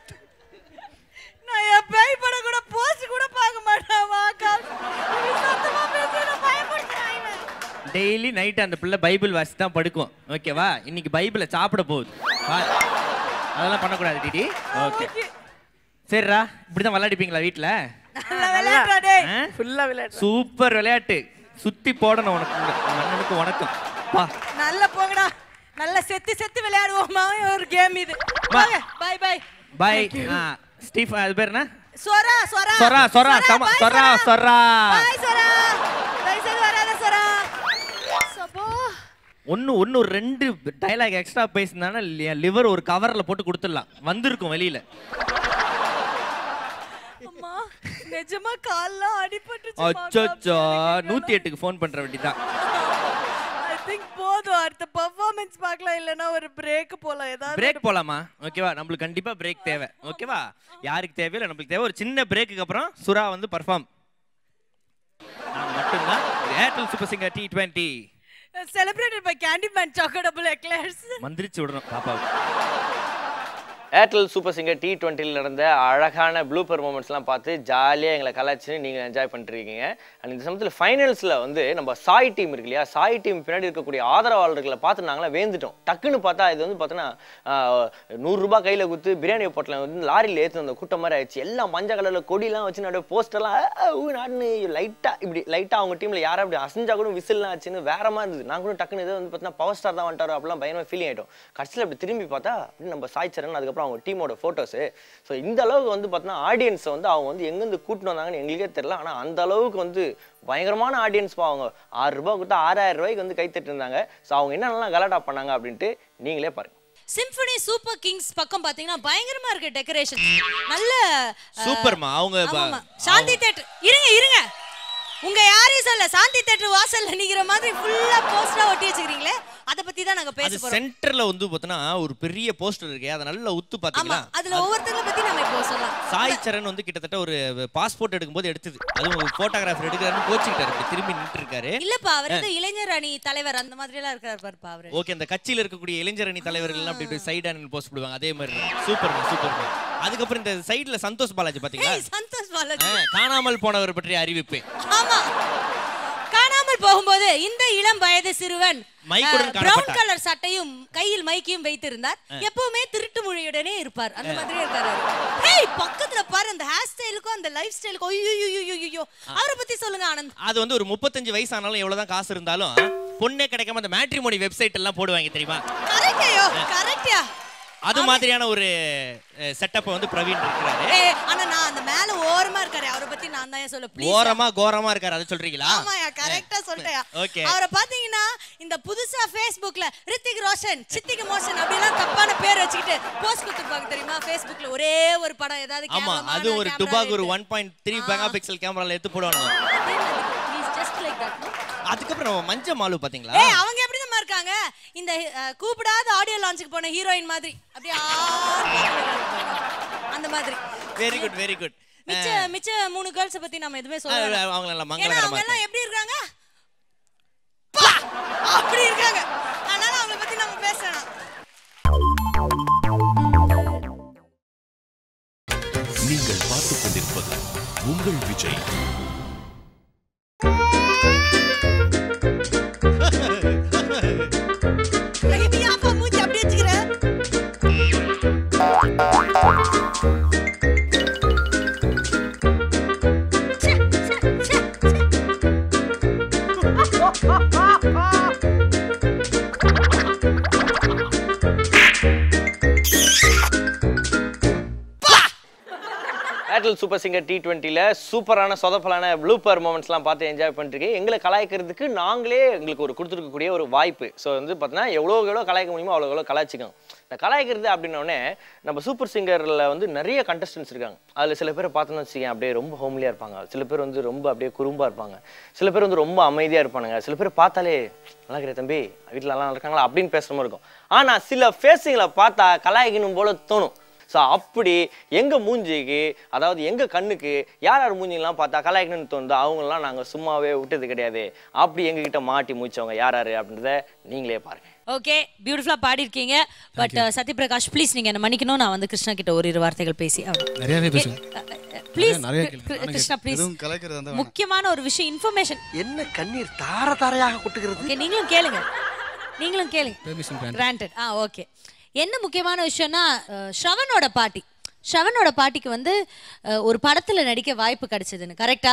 நான் என் பேய் படம் கூட போஸ்ட் கூட பார்க்க மாட்டேன் வாக்கா சத்தமா பேசி என்ன பயப்படுத்துறான் இவன் டெய்லி நைட் அந்த பிள்ளை பைபிள் வாசி தான் படுக்கும் ஓகேவா இன்னைக்கு பைபிளை சாப்பிட போகுது வா. அதெல்லாம் பண்ணக்கூடாது டிடி ஓகே சரிடா இப்படி தான் விளையாடிப்பீங்களா வீட்டில் நல்லா விளையாடுறா டேய் ஃபுல்லா விளையாடு சூப்பர் விளையாட்டு சுத்தி போடணும் உனக்கு உங்க அண்ணனுக்கு வணக்கம் வா நல்லா போங்கடா நல்லா செத்து செத்து விளையாடுவோமா ஒரு கேம் இது வாங்க பை பை பாய் ஸ்டீஃப் அது பேர் என்ன சொரா சொரா சொரா சொரா சம bye, சொரா சொரா பாய் சொரா தயவு செய்து வராத சொரா சப்போ ஒன்று ஒன்று ஒரு ரெண்டு டைலாக் எக்ஸ்ட்ரா பேசினானா லிவர் ஒரு கவரில் போட்டு கொடுத்துடலாம் வந்திருக்கும் வெளியில அம்மா நிஜமா கால்லாம் அடிபட்டுச்சு அச்சோ நூற்றி எட்டுக்கு ஃபோன் பண்ணுற வேண்டிதான் ஐ திங்க் போதும் அடுத்த பெர்ஃபார்மன்ஸ் பார்க்கலாம் இல்லனா ஒரு பிரேக் போலாம் ஏதாவது பிரேக் போலாமா ஓகேவா நம்மளுக்கு கண்டிப்பா பிரேக் தேவை ஓகேவா யாருக்கு தேவையில்லை நம்மளுக்கு தேவை ஒரு சின்ன பிரேக்குக்கு அப்புறம் சுறா வந்து பர்ஃபார்ம் மட்டும்தான் Airtel super singer T twenty celebrated by candy man choco double eclairs மந்திரிச்சு விடணும் பாப்பாவுக்கு ஏர்டெல் சூப்பர் சிங்கர் டி டுவெண்ட்டியில் நடந்த அழகான ப்ளூ பெர்ஃபார்மன்ஸ்லாம் பார்த்து ஜாலியாக எங்களை கலாய்ச்சி நீங்கள் என்ஜாய் பண்ணிருக்கீங்க அண்ட் இந்த சமயத்தில் ஃபைனல்ஸில் வந்து நம்ம சாய் டீம் இருக்கு இல்லையா சாய் டீம் பின்னாடி இருக்கக்கூடிய ஆதரவாளர்களை பார்த்து நாங்களாம் வேந்துட்டோம் டக்குன்னு பார்த்தா இது வந்து பார்த்தோன்னா நூறுரூபா கையில் குத்து பிரியாணி போட்டில் வந்து லாரியில் ஏற்று அந்த கூட்டம் மாதிரி ஆயிடுச்சு எல்லாம் மஞ்சள் கலரில் கொடிலாம் வச்சு நடுவே போஸ்டர்லாம் நாடுன்னு லைட்டாக இப்படி லைட்டாக அவங்க டீமில் யாரும் அப்படி அசைஞ்சா கூட விசில்லாம் ஆச்சுன்னு வேற மாதிரி இருந்தது நான் கூட டக்குன்னு இதை வந்து பார்த்தீங்கன்னா பவர் ஸ்டார் தான் வந்துட்டாரோ அப்படிலாம் பயங்கரமாக ஃபீலிங் ஆகிட்டோம் கடைசியில் அப்படி திரும்பி பார்த்தா அப்படின்னு நம்ம சாய் சரண் அதுக்கப்புறம் அவங்க டீமோட ஃபோட்டோஸு ஸோ இந்த அளவுக்கு வந்து பார்த்தீங்கன்னா ஆடியன்ஸை வந்து அவங்க வந்து எங்கேருந்து கூட்டிட்டு வந்தாங்கன்னு எங்களுக்கே தெரியல ஆனால் அந்த அளவுக்கு வந்து பயங்கரமான ஆடியன்ஸ் அவங்க ஆறு ரூபாய் கொடுத்தா ஆறாயிரம் ரூபாய்க்கு வந்து கைத்தட்டு இருந்தாங்க ஸோ அவங்க என்னென்னலாம் கலாட்டா பண்ணாங்க அப்படின்ட்டு நீங்களே பாருங்க சிம்பனி சூப்பர் கிங்ஸ் பக்கம் பாத்தீங்கன்னா பயங்கரமா இருக்கு டெக்கரேஷன் நல்ல அஹ், சூப்பர்மா அவங்க ப- ஆமாமா. சாந்தி தேட்டர் இருங்க இருங்க உங்க யாரையும் சொல்ல சாந்தி தேட்டர் வாசல்ல நிக்கிற மாதிரி ஃபுல்லா போஸ்டரா ஒட்டி வச்சுக்கிறீங்களே அத பத்தி தான் நாங்க பேச அது போறோம் சென்டர்ல வந்து பார்த்தோன்னா ஒரு பெரிய போஸ்டர் இருக்கு அதை நல்லா உத்து ஆமா பார்த்தீங்களா அதுல ஒவ்வொருத்தங்கள பத்தி நம்ம இப்போ சொல்லலாம் சாய் சரண் வந்து கிட்டத்தட்ட ஒரு பாஸ்போர்ட் எடுக்கும்போது எடுத்தது அதுவும் போட்டோகிராஃபர் எடுக்கிறாருன்னு கோச்சிக்கிட்டாரு இப்படி திரும்பி நின்று இருக்காரு இல்லப்பா அவர் வந்து இளைஞர் அணி தலைவர் அந்த மாதிரி எல்லாம் இருக்காரு பாருப்பா அவரு ஓகே அந்த கட்சியில இருக்கக்கூடிய இளைஞர் அணி தலைவர்கள் எல்லாம் அப்படி இப்படி சைடு ஆனில் போஸ்ட் போடுவாங்க அதே மாதிரி சூப்பர் சூப்பர் அதுக்கப்புறம் இந்த சைடுல சந்தோஷ் பாலாஜி பாத்தீங்களா ஏய், சந்தோஷ் பாலாஜி ஆ, காணாமல் போனவர் பற்றிய அறிவிப்பு ஆமா காணாமல் போகும்போது இந்த இளம் வயது சிறுவன் மைக்குடன் பிரவுன் காணப்பட்டார். கலர் சட்டையும் கையில் மைக்கையும் வைத்திருந்தார் எப்பவுமே திருட்டு மொழியுடனே இருப்பார் அந்த மாதிரி இருக்காரு அவரு. ஹேய் பக்கத்துல பாரு அந்த ஹேர் ஸ்டைலுக்கும் அந்த லைஃப் ஸ்டைலுக்கும் ஐயோ அவரை பத்தி சொல்லுங்க ஆனந்த் அது வந்து ஒரு முப்பத்தஞ்சு வயசு ஆனாலும் எவ்வளவுதான் காசு இருந்தாலும் பொண்ணே கிடைக்காம அந்த மேட்ரிமோனி வெப்சைட் எல்லாம் போடுவாங்க தெரியுமா கரெக்டையோ கரெக்டா அது மாதிரியான ஒரு செட்டப்பை வந்து பிரவீன் இருக்கிறாரு ஏய் ஆனா நான் அந்த மேல ஓரமா இருக்க இருக்காரு அவரை பத்தி நான் தான் சொல்ல ப்ளீஸ் ஓரமா கோரமா இருக்காரு அதை சொல்றீங்களா ஆமாயா கரெக்டா சொல்றேன் Okay. அவரை பாத்தீங்கன்னா இந்த புதுசா Facebookல ரித்திக் ரோஷன் சித்திக் மோஷன் அப்படிலாம் தப்பான பேர் வச்சுக்கிட்டு போஸ்ட் கொடுத்துருப்பாங்க தெரியுமா Facebookல ஒரே ஒரு படம் ஏதாவது ஆமா cameraman, அது ஒரு camera டுபாக் ஒரு எடுத்து. One point three mega pixel கேமரால எடுத்து போடுவாங்க He's just like that, no? அதுக்கப்புறம் நம்ம மஞ்ச மாலு பாத்தீங்களா ஏய் அவங்க எப்படி தெரியுமா இருக்காங்க இந்த அஹ், கூப்பிடாத ஆடியோ லான்ச்சுக்கு போன ஹீரோயின் மாதிரி அப்படியே ஆ- அந்த மாதிரி வெரி குட் வெரி குட் மிச்ச மிச்ச மூணு கேர்ள்ஸ் பத்தி நம்ம எதுவுமே சொல்ல வேணாம். அவங்க எல்லாம் ஏன்னா அவங்க மங்களகரமா எல்லாம் எப்படி இருக்காங்க பா! அப்படி இருக்காங்க அதனால அவங்கள பத்தி நம்ம பேச வேணாம் நீங்கள் பார்த்துக் கொண்டிருப்பது உங்கள் விஜய் ஏய், நீ அப்பா மூஞ்சி அப்படி வச்சுக்கிற பேட்டில் சூப்பர் சிங்கர் டி டுவெண்ட்டியில் சூப்பரான சொதப்பலான ப்ளூப்பர் மூமெண்ட்ஸ்லாம் பார்த்து என்ஜாய் பண்ணிருக்கேன் எங்களை கலாய்க்கிறதுக்கு நாங்களே எங்களுக்கு ஒரு கொடுத்துருக்கக்கூடிய ஒரு வாய்ப்பு ஸோ வந்து பார்த்தீங்கன்னா எவ்வளோ எவ்வளோ கலாய்க்க முடியுமோ அவ்வளோ எவ்வளோ கலாய்ச்சிக்கோங்க இந்த கலாய்க்கிறது அப்படின்னோடனே நம்ம சூப்பர் சிங்கரில் வந்து நிறைய கண்டஸ்டன்ஸ் இருக்காங்க அதில் சில பேரை பார்த்தோன்னு வச்சுக்கேன் அப்படியே ரொம்ப ஹோம்லியாக இருப்பாங்க சில பேர் வந்து ரொம்ப அப்படியே குறும்பாக இருப்பாங்க சில பேர் வந்து ரொம்ப அமைதியாக இருப்பானுங்க சில பேர் பார்த்தாலே நல்லா இருக்கிற தம்பி வீட்டில் நல்லா இருக்காங்களா அப்படின்னு பேசுகிற மாதிரி இருக்கும் ஆனால் சில ஃபேஸுங்களை பார்த்தா கலாய்க்கணும் போல தோணும் ஸோ அப்படி எங்க மூஞ்சிக்கு அதாவது எங்க கண்ணுக்கு யார் யார் மூஞ்சிலாம் பார்த்தா கலாய்க்கணும்னு தோணுதோ அவங்களாம் நாங்கள் சும்மாவே விட்டது கிடையாது அப்படி எங்ககிட்ட மாட்டி மூச்சவங்க யார் யார் அப்படின்றத நீங்களே பாருங்க ஓகே பியூட்டிஃபுல்லா பாடி இருக்கீங்க பட் சத்யபிரகாஷ் ப்ளீஸ் நீங்க என்ன மன்னிக்கணும் நான் வந்து கிருஷ்ணா கிட்ட ஒரு இரு வார்த்தைகள் பேசி நிறையவே பேசுங்க. ப்ளீஸ் நிறைய கேளுங்க. நானும் கிருஷ்ணா ப்ளீஸ் எதுவும் கலாய்க்கிறதா இருந்தா வேணாம். முக்கியமான ஒரு விஷயம் இன்ஃபர்மேஷன் என்ன கண்ணீர் தார தாரையாக கொட்டுகிறது ஓகே நீங்களும் கேளுங்க நீங்களும் கேளுங்க Permission granted. கிராண்டட் ஆ ஓகே என்ன முக்கியமான விஷயம்னா அஹ், ஸ்ரவனோட பாட்டி ஸ்ரவனோட பாட்டிக்கு வந்து அஹ், ஒரு படத்துல நடிக்க வாய்ப்பு கிடைச்சதுன்னு கரெக்டா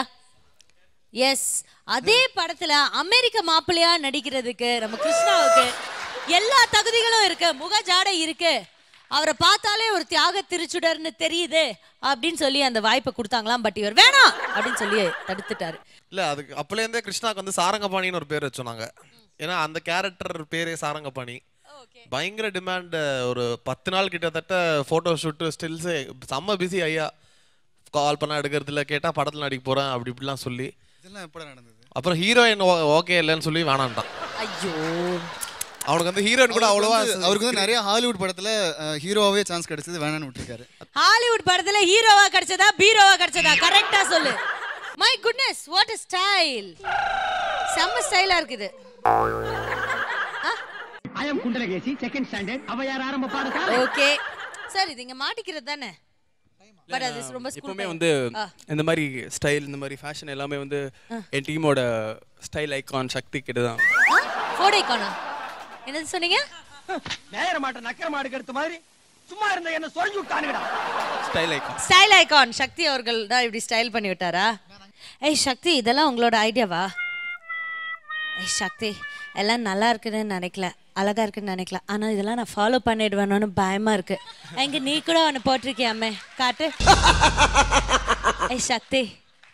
எஸ் அதே படத்துல அமெரிக்க மாப்பிள்ளையா நடிக்கிறதுக்கு நம்ம கிருஷ்ணாவுக்கு எல்லா தகுதிகளும் இருக்கு முக ஜாடை இருக்கு அவரை பார்த்தாலே ஒரு தியாக திருச்சுடர்னு தெரியுது அப்படின்னு சொல்லி அந்த வாய்ப்பை கொடுத்தாங்களாம் பட் இவர் வேணாம் அப்படின்னு சொல்லி தடுத்துட்டாரு இல்ல அதுக்கு அப்பலேருந்தே கிருஷ்ணாக்கு வந்து சாரங்கபாணின்னு ஒரு பேர் வச்சோம் நாங்க ஏன்னா அந்த கேரக்டர் பேரே சாரங்கபாணி பயங்கர டிமாண்ட் ஒரு பத்து நாள் கிட்டத்தட்ட போட்டோ ஷூட்டு ஸ்டில்ஸு செம்ம பிஸி ஐயா கால் பண்ணா எடுக்கிறது இல்ல கேட்டா படத்துல நடிக்க போறேன் அப்படி இப்படிலாம் சொல்லி இதெல்லாம் எப்படா நடந்தது அப்புறம் ஹீரோயின் ஓகே இல்லைன்னு சொல்லி வேணான்ட்டான் ஐயோ அவனுக்கு வந்து ஹீரோயின் கூட அவ்வளவா அவருக்கு வந்து நிறைய ஹாலிவுட் படத்துல ஹீரோவாவே சான்ஸ் கிடைச்சது வேணாம்னு விட்டுருக்காரு ஹாலிவுட் படத்துல ஹீரோவா கிடைச்சதா பீரோவா கிடைச்சதா கரெக்டா சொல்லு my goodness what is style செம்ம ஸ்டைலா இருக்குது I am Kundalakesi second standard அவையார் ஆரம்ப பாடசாலை ஓகே சார் இது இங்க மாட்டிக்கிறது தானே பட் அது ரொம்ப எப்பவுமே ஸ்கூல் வந்து இந்த மாதிரி ஸ்டைல் இந்த மாதிரி ஃபேஷன் எல்லாமே வந்து என் டீமோட ஸ்டைல் ஐகான் சக்தி கிட்ட தான் ஃபோர்ட் ஐகானா என்னது சொன்னீங்க நேர மாட்ட நக்கர மாடு கெடுத்த மாதிரி சும்மா இருந்த என்ன சொரிஞ்சு விட்டானுங்கடா style icon style icon Sakthi அவர்கள் தான் இப்படி ஸ்டைல் பண்ணி விட்டாரா ஏய் சக்தி இதெல்லாம் உங்களோட ஐடியாவா ஏய் சக்தி எல்லாம் நல்லா இருக்குன்னு நினைக்கல அழகா இருக்குன்னு நினைக்கல ஆனா இதெல்லாம் நான் ஃபாலோ பண்ணிடுவேணும்னு பயமா இருக்கு எங்க நீ கூட ஒன்று போட்டிருக்கியாமே காட்டு ஏய் சக்தி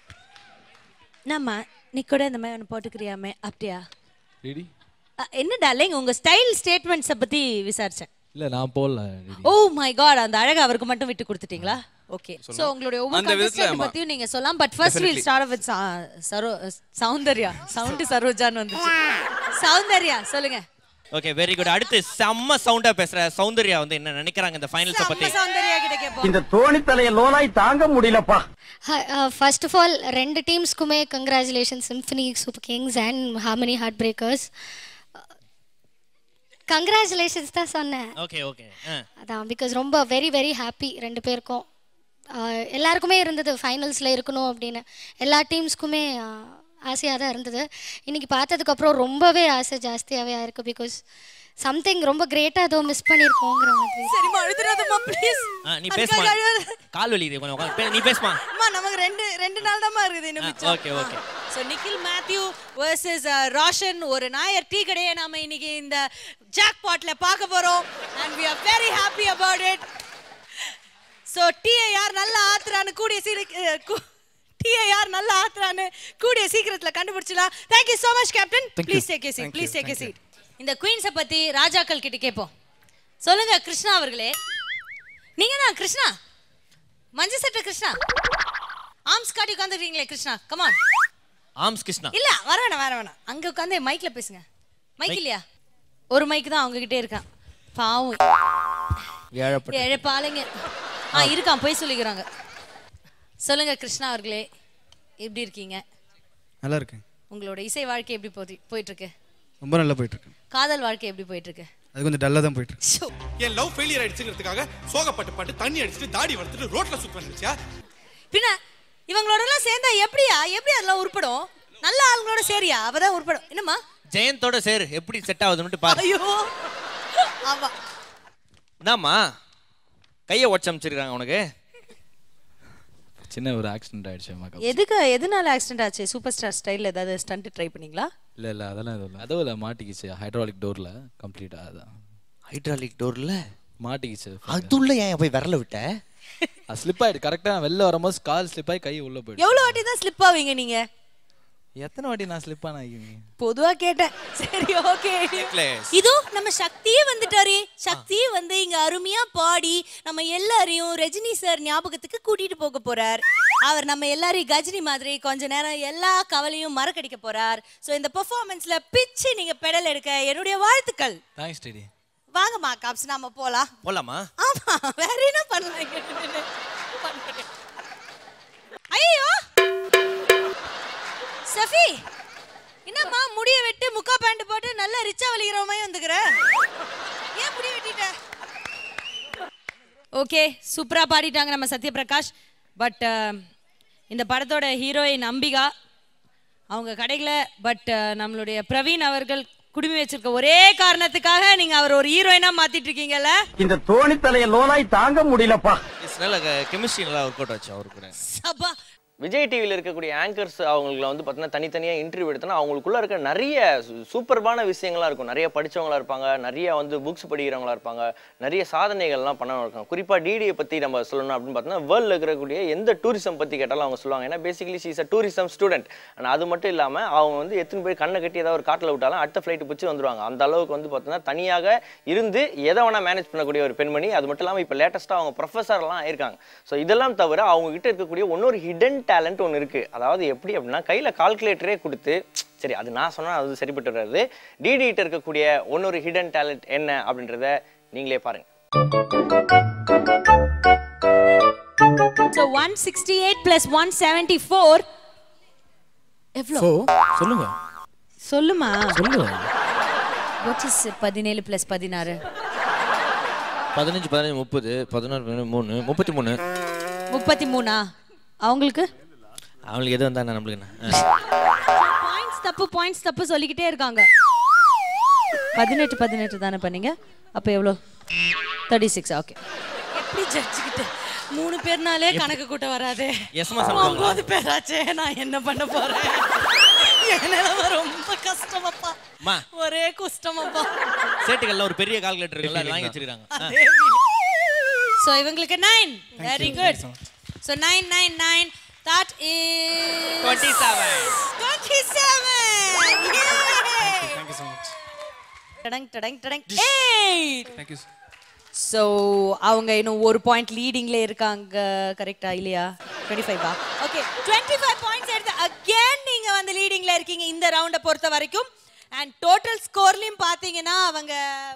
நம்ம நீ கூட இந்த மாதிரி ஒன்று போட்டுக்கிறியாமே அப்படியா ரெடி அ, என்ன டார்லிங் உங்க ஸ்டைல் ஸ்டேட்மெண்ட்ஸை பத்தி விசாரிச்சேன் இல்ல நான் போடல ஓ மை காட் அந்த அழகு அவருக்கு மட்டும் விட்டு கொடுத்துட்டீங்களா ஓகே சோ உங்களுடைய ஒவ்வொரு அந்த விதத்துல contestant ஆமா. பத்தியும் நீங்க சொல்லலாம் but first will Definitely. Start with சரோ சௌந்தர்யா சவுண்ட் சரோஜான்னு வந்துச்சு சௌந்தர்யா சொல்லுங்க ஓகே வெரி குட் அடுத்து செம்ம சவுண்டா பேசுற சௌந்தர்யா வந்து என்ன நினைக்கிறாங்க இந்த ஃபைனல்ஸ செம்ம பத்தி சௌந்தர்யா கிட்ட கேட்போம் இந்த தோணி தலைய லோனாய் தாங்க முடியலப்பா ஃபர்ஸ்ட் ஆஃப் ஆல் ரெண்டு டீம்ஸ்க்குமே congratulation symphony super kings and harmony heart breakers congratulations தான் சொன்னேன் ஓகே ஓகே அதான் பிகாஸ் ரொம்ப வெரி வெரி ஹாப்பி ரெண்டு பேருக்கும் ஆஹ் எல்லாருக்குமே இருந்தது ஃபைனல்ஸில் இருக்கணும் அப்படின்னு எல்லா டீம்ஸ்க்குமே ஆசையாக தான் இருந்தது இன்னைக்கு பார்த்ததுக்கப்புறம் ரொம்பவே ஆசை ஜாஸ்தியாகவே ஆயிருக்கு பிகாஸ் சம்திங் ரொம்ப கிரேட்டாக ஏதோ மிஸ் பண்ணியிருக்கோங்கிற மாதிரி சரிம்மா அழுதுறாதம்மா ப்ளீஸ் ஆ, நீ பேசுமா கால் வலி இது கொஞ்சம் உட்காந்து பே- நீ பேசுமா அம்மா நமக்கு ரெண்டு ரெண்டு நாள் தான் இருக்குது இன்னும் மிச்சம் okay okay so Nikhil Mathew versus Roshan ஒரு நாயர் டீ கடையை நாம இன்னைக்கு இந்த ஜாக் பாட்ல பார்க்க போறோம் and we are very happy about it so டீயை யார் நல்லா ஆத்துறான்னு கூடிய சீரு டீயை யார் நல்லா ஆத்துறான்னு கூடிய சீக்கிரத்துல கண்டுபிடிச்சலாம் thank you so much captain Thank you. Please take seat Thank please you. Take Thank seat இந்த குயின்ஸை பத்தி ராஜாக்கள் கிட்ட கேட்போம் சொல்லுங்க கிருஷ்ணா அவர்களே நீங்க தான் கிருஷ்ணா மஞ்சள் சட்டை கிருஷ்ணா ஆம்ஸ் காட்டி உட்காந்துருக்கீங்களே கிருஷ்ணா கமான் ஆம்ஸ் கிருஷ்ணா இல்ல வர வேணாம் வர வேணாம் அங்க உட்காந்து மைக்ல பேசுங்க மைக் இல்லையா ஒரு மைக் தான் அவங்க கிட்டே இருக்கான் பாவம் ஏழப்பட்ட இழப்பாளுங்க ஆ இருக்கான் போய் சொல்லிக்கிறாங்க சொல்லுங்க கிருஷ்ணா அவர்களே எப்படி இருக்கீங்க நல்லா இருக்கேன் உங்களோட இசை வாழ்க்கை எப்படி போதி போயிட்டு இருக்கு ரொம்ப நல்லா போயிட்டு இருக்கு காதல் வாழ்க்கை எப்படி போயிட்டு இருக்கு அது கொஞ்சம் டல்லாக தான் போயிட்டு இருக்கு என் லவ் ஃபெயிலியர் ஆயிடுச்சுங்கிறதுக்காக சோகப்பட்டு பாட்டு தண்ணி அடிச்சுட்டு தாடி வளர்த்துட்டு ரோட்ல சுத்த வந்துச்சா பின்ன இவங்களோட எல்லாம் சேர்ந்தா எப்படியா எப்படி அதெல்லாம் உருப்படும் நல்ல ஆளுங்களோட சரியா அவதான் உருப்படும் என்னம்மா ஜெயந்தோட சேரு எப்படி செட் ஆகுதுன்னு பாரு ஐயோ ஆமா என்னம்மா கையை உடச்சமிச்சிருக்காங்க உனக்கு சின்ன ஒரு ஆக்சிடென்ட் ஆயிடுச்சு அம்மாக்கு எதுக்கு எதனால ஆக்சிடென்ட் ஆச்சு சூப்பர் ஸ்டார் ஸ்டைல் ஏதாவது ஸ்டண்ட் ட்ரை பண்ணீங்களா இல்லை இல்லை அதெல்லாம் எதுவும் இல்லை அதுவும் இல்லை மாட்டிக்கிச்சு ஹைட்ராலிக் டோரில் கம்ப்ளீட்டாக அதான் ஹைட்ராலிக் டோர்ல மாட்டிக்கிச்சு அதுள்ள ஏன் போய் விரல விட்ட அது ஸ்லிப் ஆயிடு கரெக்டாக வெளில வரும்போது கால் ஸ்லிப் ஆகி கை உள்ள போயிடுச்சு எவ்வளவு வாட்டி தான் ஸ்லிப் ஆவீங்க நீங்க எத்தனை வாட்டி நான் ஸ்லிப் ஆன ஆகிங்க பொதுவா கேட்டேன் சரி ஓகே Necklace. இதோ நம்ம சக்தியே வந்துட்டாரே சக்தியே வந்து இங்க அருமையா பாடி நம்ம எல்லாரையும் ரஜினி சார் ஞாபகத்துக்கு கூட்டிட்டு போக போறார் அவர் நம்ம எல்லாரையும் கஜினி மாதிரி கொஞ்ச நேரம் எல்லா கவலையும் மறக்கடிக்க போறார் சோ இந்த பெர்ஃபார்மன்ஸ்ல பிச்சு நீங்க பெடல் எடுக்க என்னுடைய வாழ்த்துக்கள் தேங்க்ஸ் டெடி வாங்கம்மா காப்ஸ் நாம போலாம் போலாமா ஆமா வேற என்ன பண்ணலாம் இங்க நின்னு? ஐயோ சஃபி என்னம்மா முடிய வெட்டு முக்கா பேண்ட் போட்டு நல்ல ரிச்சா வலிக்கிற மாதிரி வந்துக்கிற ஏன் முடிய வெட்டிட்ட ஓகே சூப்பரா பாடிட்டாங்க நம்ம சத்யபிரகாஷ் பட் இந்த படத்தோட ஹீரோயின் அம்பிகா அவங்க கிடைக்கல பட் நம்மளுடைய பிரவீன் அவர்கள் குடுமி வச்சிருக்க ஒரே காரணத்துக்காக நீங்க அவர் ஒரு ஹீரோயினா மாத்திட்டு இருக்கீங்கல்ல இந்த தோணி தலைய லோனாய் தாங்க முடியலப்பா நல்ல கெமிஸ்ட்ரி நல்லா ஒர்க் அவுட் ஆச்சு அவரு கூட சபா விஜய் டிவியில் இருக்கக்கூடிய ஆங்கர்ஸ் அவங்களுக்கு வந்து பார்த்தீங்கன்னா தனித்தனியாக இன்டர்வியூ எடுத்தோன்னா அவங்களுக்குள்ள இருக்க நிறைய சு- சூப்பர்பான விஷயங்கள்லாம் இருக்கும் நிறைய படிச்சவங்களா இருப்பாங்க நிறைய வந்து புக்ஸ் படிக்கிறவங்களா இருப்பாங்க நிறைய சாதனைகள்லாம் பண்ண இருக்காங்க குறிப்பாக டிடியை பற்றி நம்ம சொல்லணும் அப்படின்னு பார்த்தோன்னா வேர்ல்டில் இருக்கக்கூடிய எந்த டூரிசம் பற்றி கேட்டாலும் அவங்க சொல்லுவாங்க ஏன்னா basically she's a tourism student ஆனால் அது மட்டும் இல்லாமல் அவங்க வந்து எத்தனை பேர் கண்ணை கட்டி ஏதாவது ஒரு காட்டில் விட்டாலும் அடுத்த ஃப்ளைட்டு பிடிச்சி வந்துருவாங்க அந்த அளவுக்கு வந்து பார்த்தீங்கன்னா தனியாக இருந்து எதை வேணால் மேனேஜ் பண்ணக்கூடிய ஒரு பெண்மணி அது மட்டும் இல்லாமல் இப்போ லேட்டஸ்ட்டாக அவங்க ப்ரொஃபஸர்லாம் ஆயிருக்காங்க ஸோ இதெல்லாம் தவிர அவங்க கிட்ட இருக்கக்கூடிய இன்னொரு ஹிடன் டேலண்ட் ஒன்று இருக்கு அதாவது எப்படி அப்படின்னா கையில் கால்குலேட்டரே கொடுத்து சரி அது நான் சொன்னா அது சரிப்பட்டு வராது டிடி கிட்ட இருக்கக்கூடிய இன்னொரு ஹிடன் டேலண்ட் என்ன அப்படின்றத நீங்களே பாருங்க so one sixty eight plus one seventy four எவ்வளோ சொல்லுங்க சொல்லுமா சொல்லுங்க வாட் இஸ் பதினேழு பிளஸ் பதினாறு பதினஞ்சு பதினஞ்சு முப்பது பதினாறு பதினேழு, மூணு முப்பத்தி மூணு முப்பத்தி மூணா அவங்களுக்கு அவங்களுக்கு எது வந்தா என்ன நம்மளுக்கு என்ன பாயிண்ட்ஸ் தப்பு பாயிண்ட்ஸ் தப்பு சொல்லிக்கிட்டே இருக்காங்க பதினெட்டு பதினெட்டு தானே பண்ணீங்க அப்போ எவ்வளோ தேர்ட்டி சிக்ஸ் ஓகே எப்படி ஜட்ஜுக்கிட்ட மூணு பேர்னாலே கணக்கு கூட்ட வராதே எஸ்மா சமைப்பாங்களா? ஒன்பது பேராச்சே நான் என்ன பண்ண போறேன் என் நிலைமை ரொம்ப கஷ்டமப்பா அம்மா ஒரே குஷ்டமப்பா சேட்டுகள்ல ஒரு பெரிய கால்குலேட்டர் இருக்குல்ல அது வாங்கி வச்சிருக்காங்க ஸோ இவங்களுக்கு nine very good so nine nine nine that is twenty seven twenty seven thank you so much டடங் டடங் டடங் எயிட் தேங்க்யூ ஸோ அவங்க இன்னும் ஒரு பாயிண்ட் லீடிங்ல இருக்காங்க கரெக்டா இல்லையா டுவெண்ட்டி ஃபைவா ஓகே டுவெண்ட்டி ஃபைவ் பாயிண்ட்ஸ் எடுத்து அகேன் நீங்க வந்து லீடிங்ல இருக்கீங்க இந்த ரவுண்டை பொறுத்த வரைக்கும் அண்ட் டோட்டல் ஸ்கோர்லயும் பாத்தீங்கன்னா அவங்க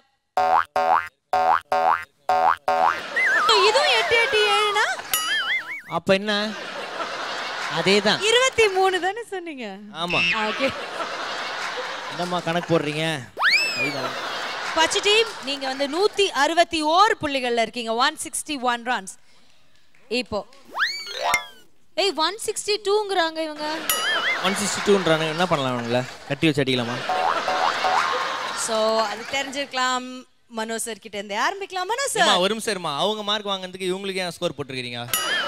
இதுவும் எட்டு எட்டு ஏழுனா அப்ப என்ன அதேதான் இருபத்தி மூணு தானே சொன்னீங்க ஆமா ஓகே என்னம்மா கணக்கு போடுறீங்க அதுதான். பச்சை டீம் நீங்க வந்து நூத்தி அறுபத்தி ஓரு புள்ளிகள்ல இருக்கீங்க ஒன் சிக்ஸ்டி ஒன் ரன்ஸ் இப்போ ஏய் ஒன் சிக்ஸ்டி டூங்கிறாங்க இவங்க ஒன் சிக்ஸ்டி டூன்றானு என்ன பண்ணலாம் அவங்கள கட்டி வச்சு அடிக்கலாமா சோ அது தெரிஞ்சிருக்கலாம் மனோ சார் கிட்ட இருந்து ஆரம்பிக்கலாம் மனோ ஏம்மா சார் ஒரு நிமிஷம் இருமா அவங்க மார்க் வாங்குறதுக்கு இவங்களுக்கு ஏன் ஸ்கோர் போட்டிருக்கீங்க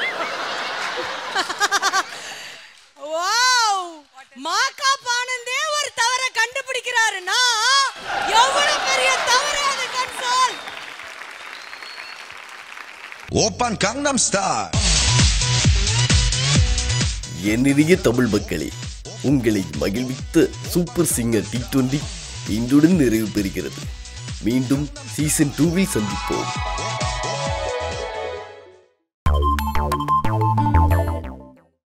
வாவ் மாகாப் ஆனந்தே ஒரு தவற கண்டுபிடிக்கிறாருன்னா எவ்வளவு பெரிய தவறு அது கன்சோல் 오빤 강남스타일 என்னிறைய தமிழ் மக்களே உங்களை மகிழ்வித்த சூப்பர் சிங்கர் டி டுவெண்டி இன்றுடன் நிறைவு பெறுகிறது மீண்டும் சீசன் டூவில் சந்திப்போம்